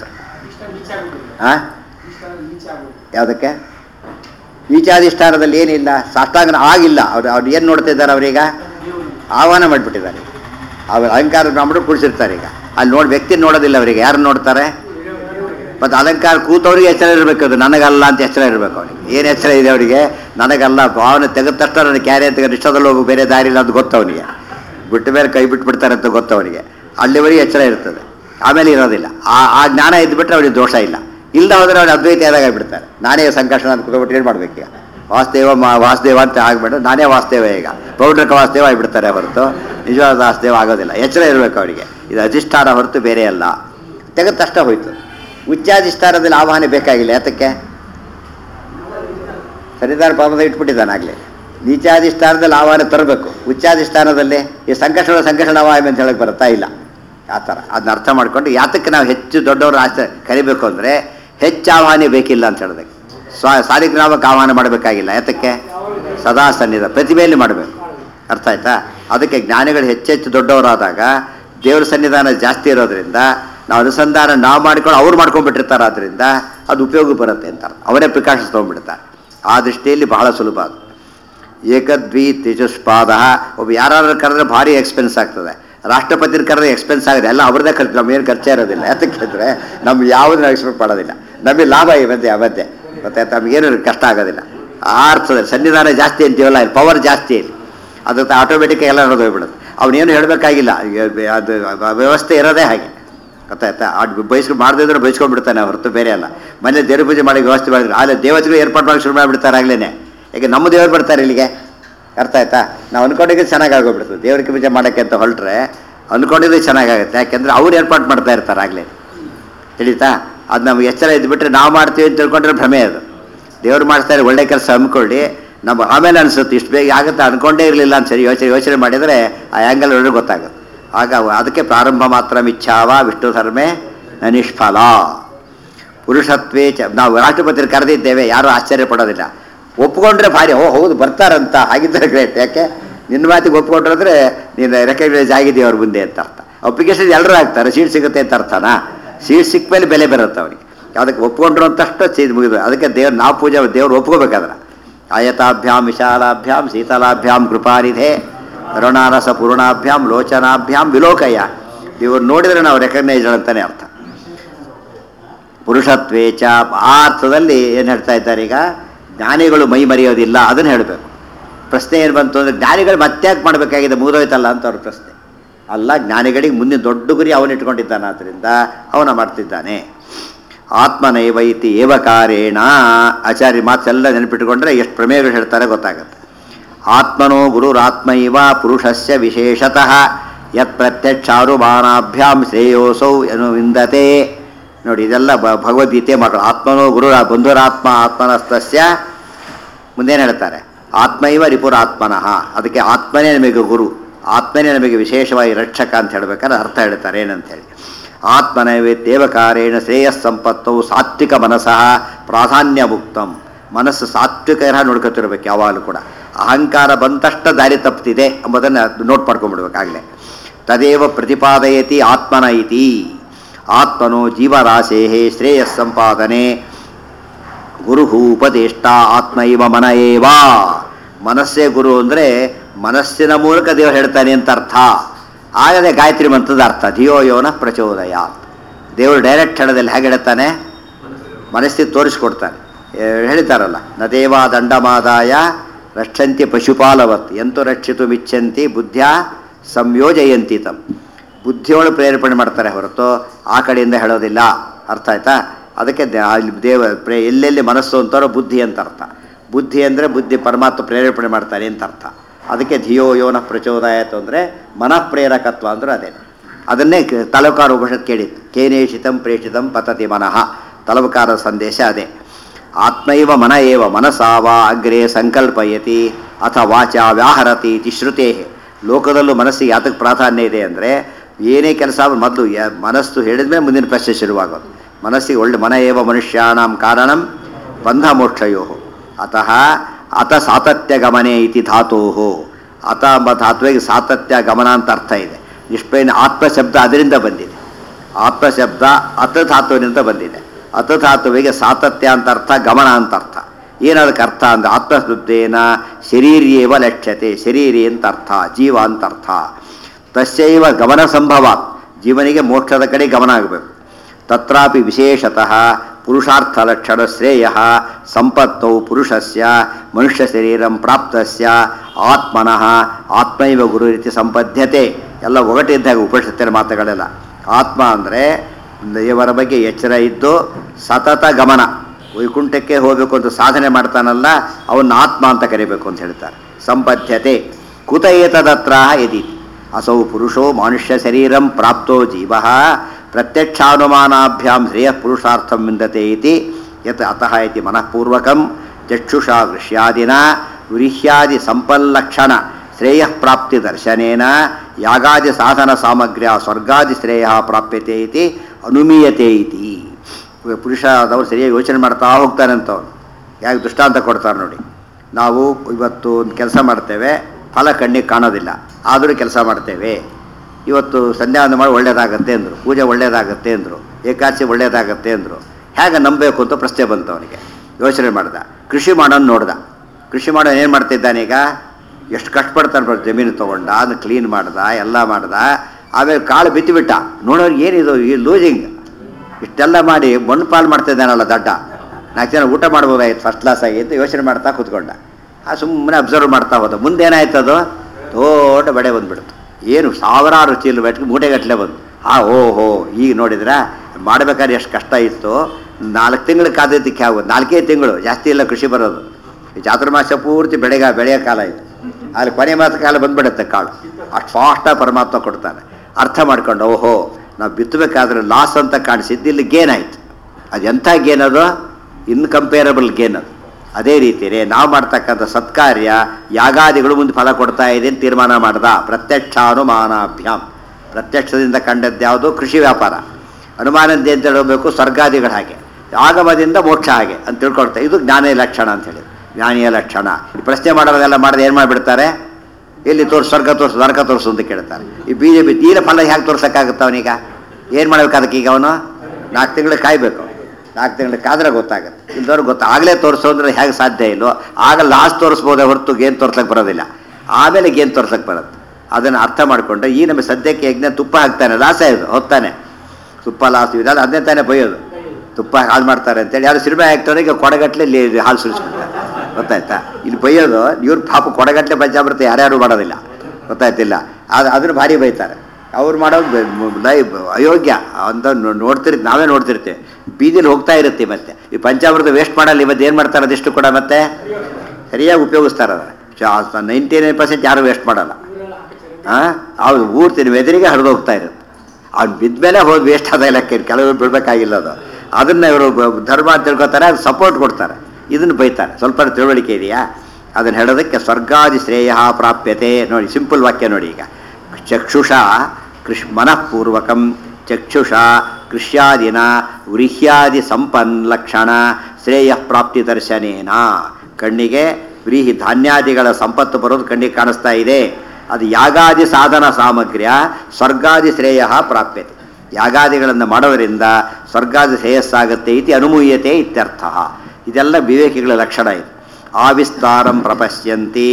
ಹಾಂ ಯಾವುದಕ್ಕೆ ಈಚಾಧಿಷ್ಠಾನದಲ್ಲಿ ಏನಿಲ್ಲ ಸಾಷ್ಟಾಂಗನ ಆಗಿಲ್ಲ ಅವ್ರು ಅವ್ರು ಏನು ನೋಡ್ತಿದ್ದಾರೆ ಅವರೀಗ ಆಹ್ವಾನ ಮಾಡಿಬಿಟ್ಟಿದ್ದಾರೆ ಅವ್ರು ಅಲಂಕಾರ ಬ್ರಾಹ್ಮಣರು ಕುಡಿಸಿರ್ತಾರೆ ಈಗ ಅಲ್ಲಿ ನೋಡಿ ವ್ಯಕ್ತಿ ನೋಡೋದಿಲ್ಲ ಅವರಿಗೆ ಯಾರು ನೋಡ್ತಾರೆ ಮತ್ತು ಅಲಂಕಾರ ಕೂತವ್ರಿಗೆ ಎಚ್ಚರ ಇರಬೇಕು ಅದು ನನಗಲ್ಲ ಅಂತ ಎಚ್ಚರ ಇರಬೇಕು ಅವನಿಗೆ ಏನು ಎಚ್ಚರ ಇದೆ ಅವರಿಗೆ ನನಗಲ್ಲ ಭಾವನೆ ತೆಗೆದ ತಕ್ಷಣ ನನಗೆ ಕ್ಯಾರೆ ಅಂತ ಇಷ್ಟದಲ್ಲಿ ಹೋಗು ಬೇರೆ ದಾರಿ ಇಲ್ಲ ಅಂತ ಗೊತ್ತು ಅವನಿಗೆ ಬಿಟ್ಟ ಮೇಲೆ ಕೈ ಬಿಟ್ಬಿಡ್ತಾರೆ ಅಂತ ಗೊತ್ತು ಅವನಿಗೆ ಅಲ್ಲಿವರೆಗೆ ಎಚ್ಚರ ಇರ್ತದೆ ಆಮೇಲೆ ಇರೋದಿಲ್ಲ ಆ ಆ ಜ್ಞಾನ ಇದ್ಬಿಟ್ರೆ ಅವನಿಗೆ ದೋಷ ಇಲ್ಲ ಇಲ್ಲದ ಹೋದ್ರೆ ಅವ್ರು ಅದ್ವೈತ ಆದಾಗ ಬಿಡ್ತಾರೆ ನಾನೇ ಸಂಕರ್ಷಣ ಅಂತ ಕೂತ್ಬಿಟ್ಟು ಏನು ಮಾಡ್ಬೇಕು ಈಗ ವಾಸುದೇವ ಮಾ ವಾಸುದೇವ ಅಂತ ಆಗ್ಬಿಟ್ಟು ನಾನೇ ವಾಸುದೇವ ಈಗ ಪೌಡ್ರಕ ವಾಸುದೇವ ಆಗಿಬಿಡ್ತಾರೆ ಹೊರತು ನಿಜವಾದ ವಾಸುದೇವ ಆಗೋದಿಲ್ಲ ಎಚ್ಚರ ಇರಬೇಕು ಅವರಿಗೆ ಇದು ಅಧಿಷ್ಠಾನ ಹೊರತು ಬೇರೆ ಅಲ್ಲ ತೆಗೆದ ತಷ್ಟ ಹೋಯ್ತು ಉಚ್ಚಾಧಿಷ್ಠಾನದಲ್ಲಿ ಆವಾಹನೆ ಬೇಕಾಗಿಲ್ಲ ಯಾತಕ್ಕೆ ಸರಿದಾರ ಪಾಪದ ಇಟ್ಬಿಟ್ಟಿದ್ದಾನೆ ಆಗಲೇ ನೀಚಾಧಿಷ್ಠಾನದಲ್ಲಿ ಆವಾಹನೆ ತರಬೇಕು ಉಚ್ಚಾಧಿಷ್ಠಾನದಲ್ಲಿ ಈ ಸಂಕರ್ಷಣ ಸಂಕರ್ಷಣ ಆವಾಹನೆ ಅಂತ ಹೇಳಕ್ ಬರುತ್ತಾ ಇಲ್ಲ ಆ ಥರ ಅದನ್ನ ಅರ್ಥ ಮಾಡ್ಕೊಂಡು ಯಾತಕ್ಕೆ ನಾವು ಹೆಚ್ಚು ದೊಡ್ಡವರು ಆಚೆ ಕರಿಬೇಕು ಅಂದರೆ ಹೆಚ್ಚು ಆಹ್ವಾನ ಬೇಕಿಲ್ಲ ಅಂತ ಹೇಳಿದೆ ಸ್ವ ಸಾಲಿಗ್ರಾಮಕ್ಕೆ ಆಹ್ವಾನ ಮಾಡಬೇಕಾಗಿಲ್ಲ ಯಾತಕ್ಕೆ ಸದಾ ಸನ್ನಿಧ ಪ್ರತಿಭೆಯಲ್ಲಿ ಮಾಡಬೇಕು ಅರ್ಥ ಆಯ್ತಾ ಅದಕ್ಕೆ ಜ್ಞಾನಿಗಳು ಹೆಚ್ಚೆಚ್ಚು ದೊಡ್ಡವರಾದಾಗ ದೇವರ ಸನ್ನಿಧಾನ ಜಾಸ್ತಿ ಇರೋದ್ರಿಂದ ನಾವು ಅನುಸಂಧಾನ ನಾವು ಮಾಡ್ಕೊಂಡು ಅವ್ರು ಮಾಡ್ಕೊಂಡ್ಬಿಟ್ಟಿರ್ತಾರೆ ಆದ್ದರಿಂದ ಅದು ಉಪಯೋಗ ಬರುತ್ತೆ ಅಂತಾರೆ ಅವರೇ ಪ್ರಿಕಾಷನ್ಸ್ ತೊಗೊಂಡ್ಬಿಡ್ತಾರೆ ಆ ದೃಷ್ಟಿಯಲ್ಲಿ ಬಹಳ ಸುಲಭ ಅದು ಏಕದ್ವಿ ತ್ರಿಚುಷ್ಪಾದ ಒಬ್ಬ ಯಾರು ಕರೆದ್ರೆ ಭಾರಿ ಎಕ್ಸ್ಪೆನ್ಸ್ ಆಗ್ತದೆ ರಾಷ್ಟ್ರಪತಿ ಕರೆದ್ರೆ ಎಕ್ಸ್ಪೆನ್ಸ್ ಆಗಿದೆ ಎಲ್ಲ ಅವ್ರದ್ದೇ ಖರ್ಚು ನಮ್ಗೇನು ಖರ್ಚೇ ಇರೋದಿಲ್ಲ ಯಾತಕ್ಕೆ ಅಂದರೆ ನಮ್ಗೆ ಯಾವುದನ್ನ ಎಕ್ಸ್ಪೆಕ್ಟ್ ಮಾಡೋದಿಲ್ಲ ನಮಗೆ ಲಾಭ ಇವತ್ತೆ ಅವತ್ತೆ ಮತ್ತೆ ನಮಗೇನು ಕಷ್ಟ ಆಗೋದಿಲ್ಲ ಆ ಅರ್ಥದಲ್ಲಿ ಸನ್ನಿಧಾನ ಜಾಸ್ತಿ ಅಂತೀವಲ್ಲ ಇಲ್ಲಿ ಪವರ್ ಜಾಸ್ತಿ ಇಲ್ಲಿ ಅದು ಆಟೋಮೆಟಿಕ್ ಎಲ್ಲ ನಡೆದು ಹೋಗ್ಬಿಡುತ್ತೆ ಅವನೇನು ಹೇಳಬೇಕಾಗಿಲ್ಲ ಅದು ವ್ಯವಸ್ಥೆ ಇರೋದೇ ಹಾಗೆ ಗೊತ್ತಾಯ್ತಾ ಅದು ಬಯಸ್ಕೊಂಡು ಮಾಡದಿದ್ರೆ ಬಯಸ್ಕೊಂಡ್ಬಿಡ್ತಾನೆ ಹೊರತು ಬೇರೆ ಅಲ್ಲ ಮನೆ ದೇವ್ರ ಪೂಜೆ ಮಾಡಿ ವ್ಯವಸ್ಥೆ ಮಾಡಿದ್ರೆ ಆದರೆ ದೇವತೆಗಳು ಏರ್ಪಾಡು ಮಾಡಿ ಶುರು ಮಾಡಿಬಿಡ್ತಾರೆ ಆಗ್ಲೇ ಯಾಕೆ ನಮ್ಮ ದೇವರು ಬರ್ತಾರೆ ಇಲ್ಲಿಗೆ ಅರ್ಥ ಆಯ್ತಾ ನಾವು ಅನ್ಕೊಂಡಿದ್ದು ಚೆನ್ನಾಗಿ ಆಗೋಗ್ಬಿಡ್ತದೆ ದೇವ್ರಿಗೆ ಪೂಜೆ ಮಾಡೋಕ್ಕೆ ಅಂತ ಹೊರಟ್ರೆ ಅನ್ಕೊಂಡಿದ್ದು ಚೆನ್ನಾಗಾಗುತ್ತೆ ಯಾಕೆಂದ್ರೆ ಅವ್ರು ಏರ್ಪಾಡು ಮಾಡ್ತಾ ಇರ್ತಾರೆ ಆಗಲೇ ತಿಳಿತಾ ಅದು ನಮ್ಗೆ ಎಚ್ಚರ ಇದ್ಬಿಟ್ರೆ ನಾವು ಮಾಡ್ತೀವಿ ಅಂತ ತಿಳ್ಕೊಂಡ್ರೆ ಭ್ರಮೆ ಅದು ದೇವ್ರು ಮಾಡ್ತಾರೆ ಒಳ್ಳೆ ಕೆಲಸ ಹಮ್ಮಿಕೊಳ್ಳಿ ನಮ್ಮ ಆಮೇಲೆ ಅನಿಸುತ್ತೆ ಇಷ್ಟು ಬೇಗ ಆಗುತ್ತೆ ಅನ್ಕೊಂಡೇ ಇರಲಿಲ್ಲ ಅಂತ ಸರಿ ಯೋಚನೆ ಯೋಚನೆ ಮಾಡಿದರೆ ಆ ಆ್ಯಂಗಲ್ ಒಳಗೆ ಗೊತ್ತಾಗುತ್ತೆ ಆಗ ಅದಕ್ಕೆ ಪ್ರಾರಂಭ ಮಾತ್ರ ಮಿಚ್ಛಾವ ವಿಷ್ಣು ಧರ್ಮೇ ನ ನಿಷ್ಫಲ ಪುರುಷತ್ವೇ ಚ ನಾವು ರಾಷ್ಟ್ರಪತಿ ಕರೆದಿದ್ದೇವೆ ಯಾರೂ ಆಶ್ಚರ್ಯ ಪಡೋದಿಲ್ಲ ಒಪ್ಕೊಂಡ್ರೆ ಭಾರಿ ಓ ಹೌದು ಬರ್ತಾರಂತ ಹಾಗಿದ್ದರೆ ಗ್ರೇಟ್ ಯಾಕೆ ನಿನ್ನ ಮಾತಿಗೆ ಒಪ್ಕೊಂಡ್ರೆ ನೀನು ರೆಕಗ್ನೈಸ್ ಆಗಿದೆಯಾ ಅವ್ರ ಮುಂದೆ ಅಂತ ಅರ್ಥ ಅಪ್ಲಿಕೇಶನ್ ಎಲ್ಲರೂ ಆಗ್ತಾರೆ ಸೀಟ್ ಸಿಗುತ್ತೆ ಅಂತ ಅರ್ಥನಾ ಸೀಟ್ ಸಿಕ್ಕ ಮೇಲೆ ಬೆಲೆ ಬರುತ್ತೆ ಅವನಿಗೆ ಅದಕ್ಕೆ ಒಪ್ಕೊಂಡ್ರು ಅಂತಷ್ಟು ಸೀಟ್ ಮುಗಿದು ಅದಕ್ಕೆ ದೇವ್ರು ನಾವು ಪೂಜೆ ದೇವ್ರು ಒಪ್ಕೋಬೇಕಾದ್ರೆ ಆಯತಾಭ್ಯಾಂ ವಿಶಾಲಾಭ್ಯಾಂ ಶೀತಲಾಭ್ಯಾಂ ಕೃಪಾನಿಧೆ ಕರುಣಾರಸ ಪೂರ್ಣಾಭ್ಯಾಂ ಲೋಚನಾಭ್ಯಾಂ ವಿಲೋಕಯ್ಯ ಇವ್ರು ನೋಡಿದರೆ ನಾವು ರೆಕಗ್ನೈಸ್ ಅಂತಾನೆ ಅರ್ಥ ಪುರುಷತ್ವೇ ಚ ಆ ಅರ್ಥದಲ್ಲಿ ಏನು ಹೇಳ್ತಾ ಇದ್ದಾರೆ ಈಗ ಜ್ಞಾನಿಗಳು ಮೈ ಮರೆಯೋದಿಲ್ಲ ಅದನ್ನು ಹೇಳಬೇಕು ಪ್ರಶ್ನೆ ಏನು ಬಂತು ಅಂದರೆ ಜ್ಞಾನಿಗಳು ಮತ್ತೆ ಯಾಕೆ ಮಾಡಬೇಕಾಗಿದೆ ಮುಗಿದೋಯ್ತಲ್ಲ ಅಂತ ಅವ್ರ ಪ್ರಶ್ನೆ ಅಲ್ಲ ಜ್ಞಾನಿಗಳಿಗೆ ಮುಂದೆ ದೊಡ್ಡ ಗುರಿ ಅವನು ಇಟ್ಕೊಂಡಿದ್ದಾನೆ ಆದ್ದರಿಂದ ಅವನ ಮಾಡ್ತಿದ್ದಾನೆ ಆತ್ಮನೈವೈತಿ ಏವಕಾರೇಣ ಆಚಾರ್ಯ ಮಾತೆಲ್ಲ ನೆನಪಿಟ್ಟುಕೊಂಡ್ರೆ ಎಷ್ಟು ಪ್ರಮೇಯಗಳು ಹೇಳ್ತಾರೆ ಗೊತ್ತಾಗುತ್ತೆ ಆತ್ಮನೋ ಗುರುರಾತ್ಮೈವ ಪುರುಷಸ್ಯ ವಿಶೇಷತಃ ಯತ್ ಪ್ರತ್ಯಕ್ಷಾರುಮಾನಾಭ್ಯಾಂ ಶ್ರೇಯೋಸೌ ಎನು ವಿಂದತೆ ನೋಡಿ ಇದೆಲ್ಲ ಭ- ಭಗವದ್ಗೀತೆ ಮಕ್ಕಳು ಆತ್ಮನೋ ಗುರು ಬಂಧುರಾತ್ಮ ಆತ್ಮನಸ್ತಸ್ಯ ಮುಂದೇನು ಹೇಳ್ತಾರೆ ಆತ್ಮೈವ ರಿಪುರಾತ್ಮನಃ ಅದಕ್ಕೆ ಆತ್ಮನೇ ನಮಗೆ ಗುರು ಆತ್ಮನೇ ನಮಗೆ ವಿಶೇಷವಾಗಿ ರಕ್ಷಕ ಅಂತ ಹೇಳ್ಬೇಕಾದ್ರೆ ಅರ್ಥ ಹೇಳ್ತಾರೆ ಏನಂತೇಳಿ ಆತ್ಮನೈವೇ ದೇವಕಾರೇಣ ಶ್ರೇಯಸ್ ಸಂಪತ್ತವು ಸಾತ್ವಿಕ ಮನಸ್ಸಃ ಪ್ರಾಧಾನ್ಯ ಮುಕ್ತಂ ಮನಸ್ಸು ಸಾತ್ವಿಕ ನೋಡ್ಕೊತಿರ್ಬೇಕು ಯಾವಾಗಲೂ ಕೂಡ ಅಹಂಕಾರ ಬಂದಷ್ಟ ದಾರಿ ತಪ್ಪುತ್ತಿದೆ ಎಂಬುದನ್ನು ನೋಟ್ ಮಾಡ್ಕೊಂಡ್ಬಿಡ್ಬೇಕಾಗಲೇ ತದೇವ ಪ್ರತಿಪಾದಯತಿ ಆತ್ಮನ ಇತಿ ಆತ್ಮನೋ ಜೀವರಾಶೇ ಶ್ರೇಯಸ್ ಸಂಪಾದನೆ ಗುರು ಉಪದೇಷ್ಟ ಆತ್ಮ ಇವ ಮನ ಏವ ಮನಸ್ಸೇ ಗುರು ಅಂದರೆ ಮನಸ್ಸಿನ ಮೂಲಕ ದೇವರು ಹೇಳ್ತಾನೆ ಅಂತ ಅರ್ಥ ಆಗದೆ ಗಾಯತ್ರಿ ಮಂತ್ರದ ಅರ್ಥ ಧಿಯೋ ಯೋನ ಪ್ರಚೋದಯ ದೇವರು ಡೈರೆಕ್ಟ್ ಹೇಳೋದಲ್ಲಿ ಹೇಗೆ ಹೇಳ್ತಾನೆ ಮನಸ್ಸಿಗೆ ತೋರಿಸ್ಕೊಡ್ತಾನೆ ಏ, ಹೇಳ್ತಾರಲ್ಲ ನದೇವಾ ದಂಡಮಾದಾಯ ರಕ್ಷಂತಿ ಪಶುಪಾಲವತ್ ಎಂತು ರಕ್ಷಿತು ಮಿಚ್ಚಂತಿ ಬುದ್ಧ್ಯ ಸಂಯೋಜಯಂತಿ ತಮ್ ಬುದ್ಧಿಯೊಳು ಪ್ರೇರೇಪಣೆ ಮಾಡ್ತಾರೆ ಹೊರತು ಆ ಕಡೆಯಿಂದ ಹೇಳೋದಿಲ್ಲ ಅರ್ಥ ಆಯ್ತಾ ಅದಕ್ಕೆ ದ- ಅಲ್ಲಿ ದೇವ ಪ್ರೇ ಎಲ್ಲೆಲ್ಲಿ ಮನಸ್ಸು ಅಂತಾರೋ ಬುದ್ಧಿ ಅಂತ ಅರ್ಥ ಬುದ್ಧಿ ಅಂದರೆ ಬುದ್ಧಿ ಪರಮಾತ್ಮ ಪ್ರೇರೇಪಣೆ ಮಾಡ್ತಾನೆ ಅಂತ ಅರ್ಥ ಅದಕ್ಕೆ ಧಿಯೋ ಯೋನ ಪ್ರಚೋದಯಾತು ಅಂದರೆ ಮನಃಪ್ರೇರಕತ್ವ ಅಂದ್ರೆ ಅದೇ ಅದನ್ನೇ ಕ- ತಲವಕಾರ ಉಪನಿಷತ್ ಕೇಳಿತ್ತು ಕೇನೇಷಿತಂ ಪ್ರೇಷಿತಂ ಪತತಿ ಮನಃ ತಲವಕಾರ ಸಂದೇಶ ಅದೇ ಆತ್ಮೈವ ಮನ ಏವ ಮನಸಾವ ಅಗ್ರೆ ಸಂಕಲ್ಪಯತಿ ಅಥ ವಾಚ ವ್ಯಾಹರತಿ ಇತಿ ಶ್ರುತೇ ಲೋಕದಲ್ಲೂ ಮನಸ್ಸಿಗೆ ಯಾತಕ್ಕೆ ಪ್ರಾಧಾನ್ಯ ಇದೆ ಅಂದರೆ ಏನೇ ಕೆಲಸ ಮೊದಲು ಯ ಮನಸ್ಸು ಹೇಳಿದ್ಮೇಲೆ ಮುಂದಿನ ಪ್ರಶ್ನೆ ಶುರುವಾಗೋದು ಮನಸ್ಸಿಗೆ ಒಳ್ಳೆ ಮನ ಏವ ಮನುಷ್ಯಾಣಂ ಕಾರಣಂ ಬಂಧ ಮೋಕ್ಷಯೋ ಅತಃ ಅತ ಸಾತತ್ಯ ಗಮನೆ ಇತಿ ಧಾತೋ ಅತ ಎಂಬ ಧಾತುವಿಗೆ ಸಾತತ್ಯ ಗಮನ ಅಂತ ಅರ್ಥ ಇದೆ ನಿಷ್ಪೇನ ಆತ್ಮ ಶಬ್ದ ಅದರಿಂದ ಬಂದಿದೆ ಆತ್ಮ ಶಬ್ದ ಅತ ಧಾತುವಿನಿಂದ ಬಂದಿದೆ ಅತ ಧಾತುವಿಗೆ ಸಾತತ್ಯ ಅಂತ ಅರ್ಥ ಗಮನ ಅಂತ ಅರ್ಥ ಏನದಕ್ಕೆ ಅರ್ಥ ಅಂದರೆ ಆತ್ಮಶಬ್ದೇನ ಶರೀರಿಯೇವ ಲಕ್ಷ್ಯತೆ ಶರೀರಿ ಅಂತ ಅರ್ಥ ಜೀವ ಅಂತ ಅರ್ಥ ತಸ್ಯೈವ ಗಮನ ಸಂಭವ ಜೀವನಿಗೆ ಮೋಕ್ಷದ ಕಡೆ ಗಮನ ಆಗಬೇಕು ತತ್ರಾಪಿ ವಿಶೇಷತಃ ಪುರುಷಾರ್ಥ ಲಕ್ಷಣ ಶ್ರೇಯ ಸಂಪತ್ತೌ ಪುರುಷಸ್ಯ ಮನುಷ್ಯ ಶರೀರಂ ಪ್ರಾಪ್ತಸ್ಯ ಆತ್ಮನಃ ಆತ್ಮೈವ ಗುರು ರೀತಿ ಸಂಪದ್ಯತೆ ಎಲ್ಲ ಒಗಟಿದ್ದಾಗ ಉಪನಿಷತ್ತಿನ ಮಾತುಗಳೆಲ್ಲ ಆತ್ಮ ಅಂದರೆ ದೇವರ ಬಗ್ಗೆ ಎಚ್ಚರ ಇದ್ದು ಸತತ ಗಮನ ವೈಕುಂಠಕ್ಕೆ ಹೋಗಬೇಕು ಅಂತ ಸಾಧನೆ ಮಾಡ್ತಾನಲ್ಲ ಅವನ್ನ ಆತ್ಮ ಅಂತ ಕರಿಬೇಕು ಅಂತ ಹೇಳ್ತಾರೆ ಸಂಬದ್ಧತೆ ಕುತ ಏತದತ್ರ ಯದಿ ಅಸೌ ಪುರುಷೋ ಮನುಷ್ಯ ಶರೀರಂ ಪ್ರಾಪ್ತೋ ಜೀವ ಪ್ರತ್ಯಕ್ಷಾನುಮಾನಾಭ್ಯಾಂ ಶ್ರೇಯ ಪುರುಷಾರ್ಥಂ ವಿಂದತೆ ಇತಿ ಯತ್ ಅತಃ ಇತಿ ಮನಃಪೂರ್ವಕಂ ಚಕ್ಷುಷಾ ದೃಶ್ಯಾದಿನ ಗೃಹ್ಯಾದಿ ಸಂಪಲ್ಲಕ್ಷಣ ಶ್ರೇಯ ಪ್ರಾಪ್ತಿ ದರ್ಶನೇನ ಯಾಗಾದಿ ಸಾಧನ ಸಾಮಗ್ರ್ಯ ಸ್ವರ್ಗಾದಿ ಶ್ರೇಯ ಪ್ರಾಪ್ಯತೆ ಇತಿ ಅನುಮೀಯತೆ ಇತಿ ಪುರುಷ ಆದವರು ಸರಿಯಾಗಿ ಯೋಚನೆ ಮಾಡ್ತಾ ಹೋಗ್ತಾನೆ ಅಂತವ್ರು ಯಾಕೆ ದೃಷ್ಟಾಂತ ಕೊಡ್ತಾರೆ ನೋಡಿ ನಾವು ಇವತ್ತು ಒಂದು ಕೆಲಸ ಮಾಡ್ತೇವೆ ಫಲ ಕಣ್ಣಿಗೆ ಕಾಣೋದಿಲ್ಲ ಆದರೂ ಕೆಲಸ ಮಾಡ್ತೇವೆ ಇವತ್ತು ಸಂಧ್ಯಾವಂದನ ಮಾಡಿ ಒಳ್ಳೇದಾಗತ್ತೆ ಅಂದರು ಪೂಜೆ ಒಳ್ಳೇದಾಗತ್ತೆ ಅಂದರು ಏಕಾದಶಿ ಒಳ್ಳೇದಾಗತ್ತೆ ಅಂದರು ಹೇಗೆ ನಂಬಬೇಕು ಅಂತ ಪ್ರಶ್ನೆ ಬಂತು ಅವನಿಗೆ ಯೋಚನೆ ಮಾಡ್ದ ಕೃಷಿ ಮಾಡೋನು ನೋಡ್ದ ಕೃಷಿ ಮಾಡೋನು ಏನು ಮಾಡ್ತಿದ್ದಾನೀಗ ಎಷ್ಟು ಕಷ್ಟಪಡ್ತಾನೆ ಬರೋ ಜಮೀನು ತೊಗೊಂಡ ಅದನ್ನ ಕ್ಲೀನ್ ಮಾಡ್ದ ಎಲ್ಲ ಮಾಡ್ದ ಆಮೇಲೆ ಕಾಳು ಬಿತ್ತಿಬಿಟ್ಟ ನೋಡೋರು ಏನಿದು ಈ ಲೂಸಿಂಗ್ ಇಷ್ಟೆಲ್ಲ ಮಾಡಿ ಮಣ್ಣು ಪಾಲು ಮಾಡ್ತಿದ್ದಾನಲ್ಲ ದಡ್ಡ ನಾಲ್ಕು ಜನ ಊಟ ಮಾಡ್ಬೋದಾಗಿತ್ತು ಫಸ್ಟ್ ಕ್ಲಾಸ್ ಆಗಿತ್ತು ಯೋಚನೆ ಮಾಡ್ತಾ ಕೂತ್ಕೊಂಡ ಆ ಸುಮ್ಮನೆ ಅಬ್ಸರ್ವ್ ಮಾಡ್ತಾ ಹೋದ ಮುಂದೇನಾಯ್ತು ಅದು ದೊಡ್ಡ ಬೆಳೆ ಬಂದ್ಬಿಡ್ತು ಏನು ಸಾವಿರಾರು ಚೀಲ ಬೆಟ್ಗೆ ಮೂಟೆಗಟ್ಟಲೆ ಬಂದು ಆ ಓ ಹೋ ಈಗ ನೋಡಿದ್ರ ಮಾಡ್ಬೇಕಾದ್ರೆ ಎಷ್ಟು ಕಷ್ಟ ಇತ್ತು ನಾಲ್ಕು ತಿಂಗಳು ಕಾದಿದ್ದಕ್ಕೆ ಆಗೋದು ನಾಲ್ಕೇ ತಿಂಗಳು ಜಾಸ್ತಿ ಇಲ್ಲ ಕೃಷಿ ಬರೋದು ಈ ಚಾತುರ್ಮಾಸ ಪೂರ್ತಿ ಬೆಳೆಗ ಬೆಳೆಯೋ ಕಾಲ ಇದು ಅಲ್ಲಿ ಕೊನೆ ಮಾಸ ಕಾಲ ಬಂದ್ಬಿಡುತ್ತೆ ಕಾಳು ಅಷ್ಟು ಫಾಸ್ಟಾಗಿ ಪರಮಾತ್ಮ ಕೊಡ್ತಾನೆ ಅರ್ಥ ಮಾಡ್ಕೊಂಡು ಓಹೋ ನಾವು ಬಿತ್ತಬೇಕಾದ್ರೆ ಲಾಸ್ ಅಂತ ಕಾಣಿಸಿದ್ದು ಇಲ್ಲಿ ಗೇನ್ ಆಯ್ತು ಅದು ಎಂಥ ಗೇನ್ ಅದು ಇನ್ಕಂಪೇರಬಲ್ ಗೇನ್ ಅದು ಅದೇ ರೀತಿಯೇ ನಾವು ಮಾಡ್ತಕ್ಕಂಥ ಸತ್ಕಾರ್ಯ ಯಾಗಾದಿಗಳು ಮುಂದೆ ಫಲ ಕೊಡ್ತಾ ಇದೆ ಅಂತ ತೀರ್ಮಾನ ಮಾಡ್ದ ಪ್ರತ್ಯಕ್ಷಾನುಮಾನಾಭ್ಯಾಮ್ ಪ್ರತ್ಯಕ್ಷದಿಂದ ಕಂಡದ್ದು ಕೃಷಿ ವ್ಯಾಪಾರ ಅನುಮಾನದಿಂದ ಅಂತ ಹೇಳಬೇಕು ಸ್ವರ್ಗಾದಿಗಳ ಹಾಗೆ ಆಗಮದಿಂದ ಮೋಕ್ಷ ಹಾಗೆ ಅಂತ ತಿಳ್ಕೊಳ್ತಾ ಇದು ಜ್ಞಾನ ಲಕ್ಷಣ ಅಂತ ಹೇಳಿ ಜ್ಞಾನಿಯ ಲಕ್ಷಣ ಈ ಪ್ರಶ್ನೆ ಮಾಡೋದೆಲ್ಲ ಮಾಡದೆ ಏನು ಮಾಡಿಬಿಡ್ತಾರೆ ಎಲ್ಲಿ ತೋರಿಸ್ ಸ್ವರ್ಗ ತೋರಿಸು ನರಕ ತೋರಿಸು ಅಂತ ಕೇಳ್ತಾರೆ ಈ ಬಿ ಜೆ ಪಿ ತೀರ ಫಲ ಹೇಗೆ ತೋರ್ಸೋಕ್ಕಾಗುತ್ತೆ ಅವನೀಗ ಏನು ಮಾಡ್ಬೇಕು ಅದಕ್ಕೆ ಈಗ ಅವನು ನಾಲ್ಕು ತಿಂಗಳು ಕಾಯಬೇಕು ನಾಲ್ಕು ತಿಂಗಳು ಕಾದ್ರೆ ಗೊತ್ತಾಗುತ್ತೆ ಇಲ್ದವ್ರು ಗೊತ್ತಾ ಆಗಲೇ ತೋರಿಸೋ ಅಂದ್ರೆ ಹೇಗೆ ಸಾಧ್ಯ ಇಲ್ಲೋ ಆಗ ಲಾಸ್ಟ್ ತೋರಿಸ್ಬೋದೇ ಹೊರತು ಗೇನ್ ತೋರ್ಸಕ್ಕೆ ಬರೋದಿಲ್ಲ ಆಮೇಲೆ ಗೇನ್ ತೋರ್ಸಕ್ಕೆ ಬರುತ್ತೆ ಅದನ್ನು ಅರ್ಥ ಮಾಡಿಕೊಂಡು ಈ ನಮ್ಮ ಸದ್ಯಕ್ಕೆ ಯಜ್ಞ ತುಪ್ಪ ಹಾಕ್ತಾನೆ ಲಾಸ ಇದು ಹೊತ್ತಾನೆ ತುಪ್ಪ ಲಾಸ್ ಇದೆ ಅದನ್ನೇ ತಾನೇ ಬೈಯೋದು ತುಪ್ಪ ಹಾಳು ಮಾಡ್ತಾರೆ ಅಂತೇಳಿ ಯಾರು ಸಿನಿಮಾ ಆ್ಯಕ್ಟರಿಗೆ ಕೊಡಗಟ್ಲೆ ಇಲ್ಲಿ ಹಾಲು ಸುರಿಸ್ಬಿಡ್ತಾರೆ ಗೊತ್ತಾಯ್ತಾ ಇಲ್ಲಿ ಬೈಯೋದು ಇವ್ರು ಪಾಪ ಕೊಡಗಟ್ಲೆ ಪಂಚಾಮೃತ ಯಾರ್ಯಾರು ಮಾಡೋದಿಲ್ಲ ಗೊತ್ತಾಯ್ತಿಲ್ಲ ಅದು ಅದನ್ನು ಭಾರಿ ಬೈತಾರೆ ಅವ್ರು ಮಾಡೋದು ಬೆ- ಮ- ಲೈ ಅಯೋಗ್ಯ ಅಂತ ನೋ- ನೋಡ್ತಿರ್ ನಾವೇ ನೋಡ್ತಿರ್ತೇವೆ ಬೀದಿಲಿ ಹೋಗ್ತಾ ಇರುತ್ತೆ ಮತ್ತೆ ಈ ಪಂಚಾಮೃತ ವೇಸ್ಟ್ ಮಾಡಲ್ಲ ಇವತ್ತು ಏನು ಮಾಡ್ತಾರೆ ಅದಿಷ್ಟು ಕೂಡ ಮತ್ತೆ ಸರಿಯಾಗಿ ಉಪಯೋಗಿಸ್ತಾರೆ ಅದನ್ನು ನೈಂಟಿ ನೈನ್ ಪರ್ಸೆಂಟ್ ಯಾರು ವೇಸ್ಟ್ ಮಾಡಲ್ಲ ಹಾಂ ಅವ್ರು ಊರ್ತೀನಿ ವೆದರಿಗೆ ಹರಿದು ಹೋಗ್ತಾ ಇರುತ್ತೆ ಅವ್ನು ಬಿದ್ಮೇಲೆ ಹೋದ್ ವೇಸ್ಟ್ ಆದ ಲೆಕ್ಕ ಕೆಲವರು ಬಿಡಬೇಕಾಗಿಲ್ಲ ಅದು ಅದನ್ನು ಇವರು ಧರ್ಮ ಅಂತ ತಿಳ್ಕೊತಾರೆ ಅದು ಸಪೋರ್ಟ್ ಕೊಡ್ತಾರೆ ಇದನ್ನು ಬೈತಾರೆ ಸ್ವಲ್ಪ ತಿಳುವಳಿಕೆ ಇದೆಯಾ ಅದನ್ನು ಹೇಳೋದಕ್ಕೆ ಸ್ವರ್ಗಾದಿ ಶ್ರೇಯ ಪ್ರಾಪ್ಯತೆ ನೋಡಿ ಸಿಂಪಲ್ ವಾಕ್ಯ ನೋಡಿ ಈಗ ಚಕ್ಷುಷ ಕೃಷ್ ಮನಃಪೂರ್ವಕಂ ಚಕ್ಷುಷ ಕೃಷ್ಯಾದಿನ ವ್ರೀಹ್ಯಾದಿ ಸಂಪನ್ ಲಕ್ಷಣ ಶ್ರೇಯ ಪ್ರಾಪ್ತಿ ದರ್ಶನೇನ ಕಣ್ಣಿಗೆ ವ್ರೀಹಿ ಧಾನ್ಯಾದಿಗಳ ಸಂಪತ್ತು ಬರೋದು ಕಣ್ಣಿಗೆ ಕಾಣಿಸ್ತಾ ಇದೆ ಅದು ಯಾಗಾದಿ ಸಾಧನ ಸಾಮಗ್ರ್ಯ ಸ್ವರ್ಗಾದಿ ಶ್ರೇಯ ಪ್ರಾಪ್ಯತೆ ಯಾಗಾದಿಗಳನ್ನು ಮಾಡೋದರಿಂದ ಸ್ವರ್ಗಾದಿ ಶ್ರೇಯಸ್ಸಾಗತ್ತೆ ಇತಿ ಅನುಮೂಯತೆ ಇತ್ಯರ್ಥ ಇದೆಲ್ಲ ವಿವೇಕಿಗಳ ಲಕ್ಷಣ ಇದು ಆವಿಸ್ತಾರಂ ಪ್ರಪಶ್ಯಂತಿ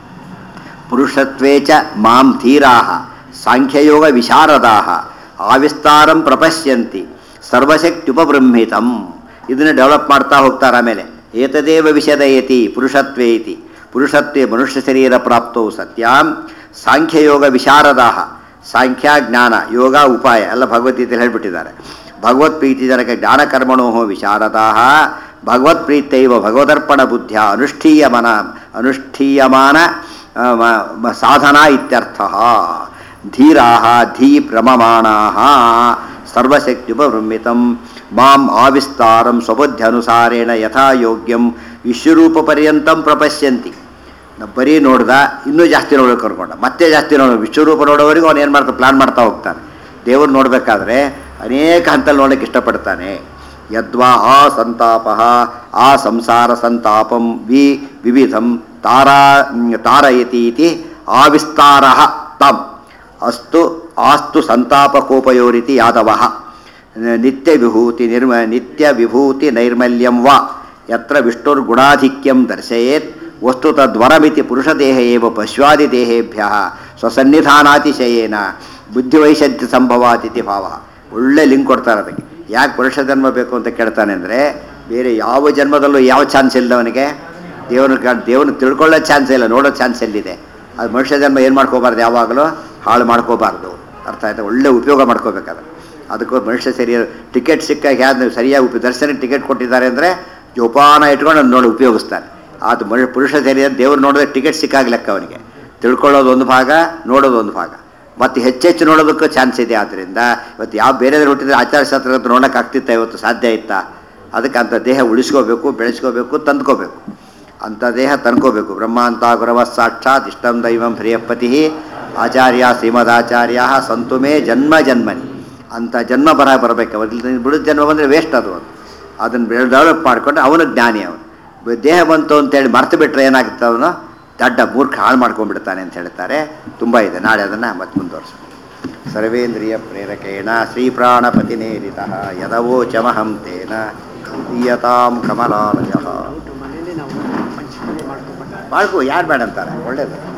ಪುರುಷತ್ವೇ ಚ ಮಾಂ ಧೀರಾ ಸಾಂಖ್ಯಯೋಗ ವಿಶಾರದಾ ಆವಿಸ್ತಾರಂ ಪ್ರಪಶ್ಯಂತಿ ಸರ್ವಶಕ್ತ್ಯುಪಬೃಂಹಿತಂ ಇದನ್ನು ಡೆವಲಪ್ ಮಾಡ್ತಾ ಹೋಗ್ತಾರೆ ಆಮೇಲೆ ಏತದೇವ ವಿಷದಯತಿ ಪುರುಷತ್ವೇ ಇತಿ ಪುರುಷತ್ವೇ ಮನುಷ್ಯ ಶರೀರ ಪ್ರಾಪ್ತವು ಸತ್ಯಾಂ ಸಾಂಖ್ಯಯೋಗ ವಿಶಾರದಾ ಸಾಂಖ್ಯ ಜ್ಞಾನ ಯೋಗ ಉಪಾಯ ಎಲ್ಲ ಭಗವದ್ಗೀತೆಯಲ್ಲಿ ಹೇಳ್ಬಿಟ್ಟಿದ್ದಾರೆ ಭಗವತ್ ಪ್ರೀತಿಜನಕ ಜ್ಞಾನಕರ್ಮಣೋ ವಿಶಾರದಾ ಭಗವತ್ ಪ್ರೀತೈವ ಭಗವದರ್ಪಣ ಬುದ್ಧಿಯ ಅನುಷ್ಠೀಯಮನ ಅನುಷ್ಠೀಯಮಾನ ಆ, ಮ- ಮ- ಸಾಧನಾ ಇತ್ಯರ್ಥ ಧೀರಾ ಧೀ ಪ್ರಮಮಾಣಾ ಸರ್ವಶಕ್ತ್ಯುಪಬ್ರಹ್ಮಿತಂ ಮಾಂ ಆವಿಸ್ತಾರಂ ಸ್ವಬುದ್ಧ್ಯನುಸಾರೇಣ ಯಥಾ ಯೋಗ್ಯಂ ವಿಶ್ವರೂಪ ಪರ್ಯಂತಂ ಪ್ರಪಶ್ಯಂತಿ ನ- ಬರೀ ನೋಡ್ದ ಇನ್ನೂ ಜಾಸ್ತಿ ನೋಡೋಕೆ ಕರ್ಕೊಂಡ ಮತ್ತೆ ಜಾಸ್ತಿ ನೋಡೋ ವಿಶ್ವರೂಪ ನೋಡೋವರೆಗೂ ಅವನು ಏನು ಮಾಡ್ತಾ ಪ್ಲಾನ್ ಮಾಡ್ತಾ ಹೋಗ್ತಾನೆ ದೇವ್ರು ನೋಡಬೇಕಾದ್ರೆ ಅನೇಕ ಹಂತಲ್ಲಿ ನೋಡೋಕೆ ಇಷ್ಟಪಡ್ತಾನೆ ಯದ್ವಾ ಆ ಸಂತಾಪ ಆ ಸಂಸಾರ ಸಂತಾಪಂ ವಿ ವಿವಿಧಂ ತಾರಾ ತಾರಯತಿ ಇತಿ ಆವಿಸ್ತಾರ ತಂ ಅಸ್ತು ಆಸ್ತು ಸಂತಾಪಕೋಪಯೋರಿತಿ ಯಾದವಃ ನಿತ್ಯ ವಿಭೂತಿ ನಿರ್ಮ ನಿತ್ಯ ವಿಭೂತಿ ನೈರ್ಮಲ್ಯಂ ವಾ ಯತ್ರ ವಿಷ್ಣುರ್ಗುಣಾಧಿಕ್ಯಂ ದರ್ಶಯೇತ್ ವಸ್ತು ತದ್ವರಮಿತಿ ಪುರುಷದೇಹ ಏವ ಪಶ್ವಾದಿದೇಹೇಭ್ಯ ಸ್ವಸನ್ನಿಧಾನಾತಿಶಯೇನ ಬುದ್ಧಿವೈಶದ್ಯ ಸಂಭವಾತಿಥಿ ಭಾವ ಒಳ್ಳೆ ಲಿಂಕ್ ಕೊಡ್ತಾರೆ ಅದಕ್ಕೆ ಯಾಕೆ ಪುರುಷ ಜನ್ಮ ಬೇಕು ಅಂತ ಕೇಳ್ತಾನೆ ಅಂದರೆ ಬೇರೆ ಯಾವ ಜನ್ಮದಲ್ಲೂ ಯಾವ ಚಾನ್ಸ್ ಇಲ್ಲ ಅವನಿಗೆ ದೇವನ ದೇವನ ತಿಳ್ಕೊಳ್ಳೋ ಚಾನ್ಸ್ ಇಲ್ಲ ನೋಡೋ ಚಾನ್ಸ್ ಎಲ್ಲಿದೆ ಅದು ಮನುಷ್ಯ ಜನ್ಮ ಏನು ಮಾಡ್ಕೋಬಾರ್ದು ಯಾವಾಗಲೂ ಹಾಳು ಮಾಡ್ಕೋಬಾರ್ದು ಅರ್ಥ ಆಯ್ತಾ ಒಳ್ಳೆ ಉಪಯೋಗ ಮಾಡ್ಕೋಬೇಕಾದ್ರೆ ಅದಕ್ಕೂ ಮನುಷ್ಯ ಸರಿ ಟಿಕೆಟ್ ಸಿಕ್ಕಾಗ ಯಾರು ಸರಿಯಾಗಿ ಉಪ ದರ್ಶನಕ್ಕೆ ಟಿಕೆಟ್ ಕೊಟ್ಟಿದ್ದಾರೆ ಅಂದರೆ ಜೋಪಾನ ಇಟ್ಕೊಂಡು ಅದನ್ನ ನೋಡಿ ಉಪಯೋಗಿಸ್ತಾನೆ ಅದು ಮನುಷ್ಯ ಪುರುಷ ಸರಿ ದೇವ್ರು ನೋಡಿದ್ರೆ ಟಿಕೆಟ್ ಸಿಕ್ಕಾಗ ಲೆಕ್ಕ ಅವನಿಗೆ ತಿಳ್ಕೊಳ್ಳೋದು ಒಂದು ಭಾಗ ನೋಡೋದು ಒಂದು ಭಾಗ ಮತ್ತು ಹೆಚ್ಚೆಚ್ಚು ನೋಡೋದಕ್ಕೂ ಚಾನ್ಸ್ ಇದೆ ಆದ್ದರಿಂದ ಇವತ್ತು ಯಾವ ಬೇರೆ ಹುಟ್ಟಿದ್ರೆ ಆಚಾರಶಾಸ್ತ್ರ ಅಂತ ನೋಡೋಕೆ ಆಗ್ತಿತ್ತ ಇವತ್ತು ಸಾಧ್ಯ ಇತ್ತಾ ಅದಕ್ಕೆ ಅಂಥ ದೇಹ ಉಳಿಸ್ಕೋಬೇಕು ಬೆಳೆಸ್ಕೋಬೇಕು ತಂದ್ಕೋಬೇಕು ಅಂಥ ದೇಹ ತಂದ್ಕೋಬೇಕು ಬ್ರಹ್ಮ ಅಂತ ಗುರವ ಸಾಕ್ಷಾತ್ ಇಷ್ಟಂ ದೈವಂ ಪ್ರಿಯಪತಿ ಆಚಾರ್ಯ ಶ್ರೀಮದಾಚಾರ್ಯ ಸಂತುಮೇ ಜನ್ಮ ಜನ್ಮನಿ ಅಂಥ ಜನ್ಮ ಬರ ಬರಬೇಕು ಅವ್ರಿಗೆ ಬಿಡುದ ಜನ್ಮ ಬಂದರೆ ವೇಸ್ಟ್ ಅದು ಅದು ಅದನ್ನು ಡೆವಲಪ್ ಮಾಡಿಕೊಂಡು ಅವನು ಜ್ಞಾನಿ ಅವನು ಬ- ದೇಹ ಬಂತು ಅಂತೇಳಿ ಮರ್ತು ಬಿಟ್ರೆ ಏನಾಗುತ್ತೆ ಅವನು ದಡ್ಡ ಮೂರ್ಖ ಹಾಳು ಮಾಡ್ಕೊಂಡ್ಬಿಡ್ತಾನೆ ಅಂತ ಹೇಳ್ತಾರೆ ತುಂಬ ಇದೆ ನಾಳೆ ಅದನ್ನು ಮತ್ತೆ ಮುಂದುವರ್ಸೋಣ ಸರ್ವೇಂದ್ರಿಯ ಪ್ರೇರಕೇಣ ಶ್ರೀಪ್ರಾಣಪತಿನೇರಿತ ಯದವೋಚಮಹಂ ತೇನ ದೀಯತಾಂ ಕಮಲಾಲಯ ಮನೇಲಿ ನಾವು ಪಂಚಮಿ ಮಾಡ್ಕೊಂಡ್ಬಿಟ್ರೆ ಮಾಡ್ಕೋ ಯಾರು ಬೇಡ ಅಂತಾರೆ ಒಳ್ಳೇದು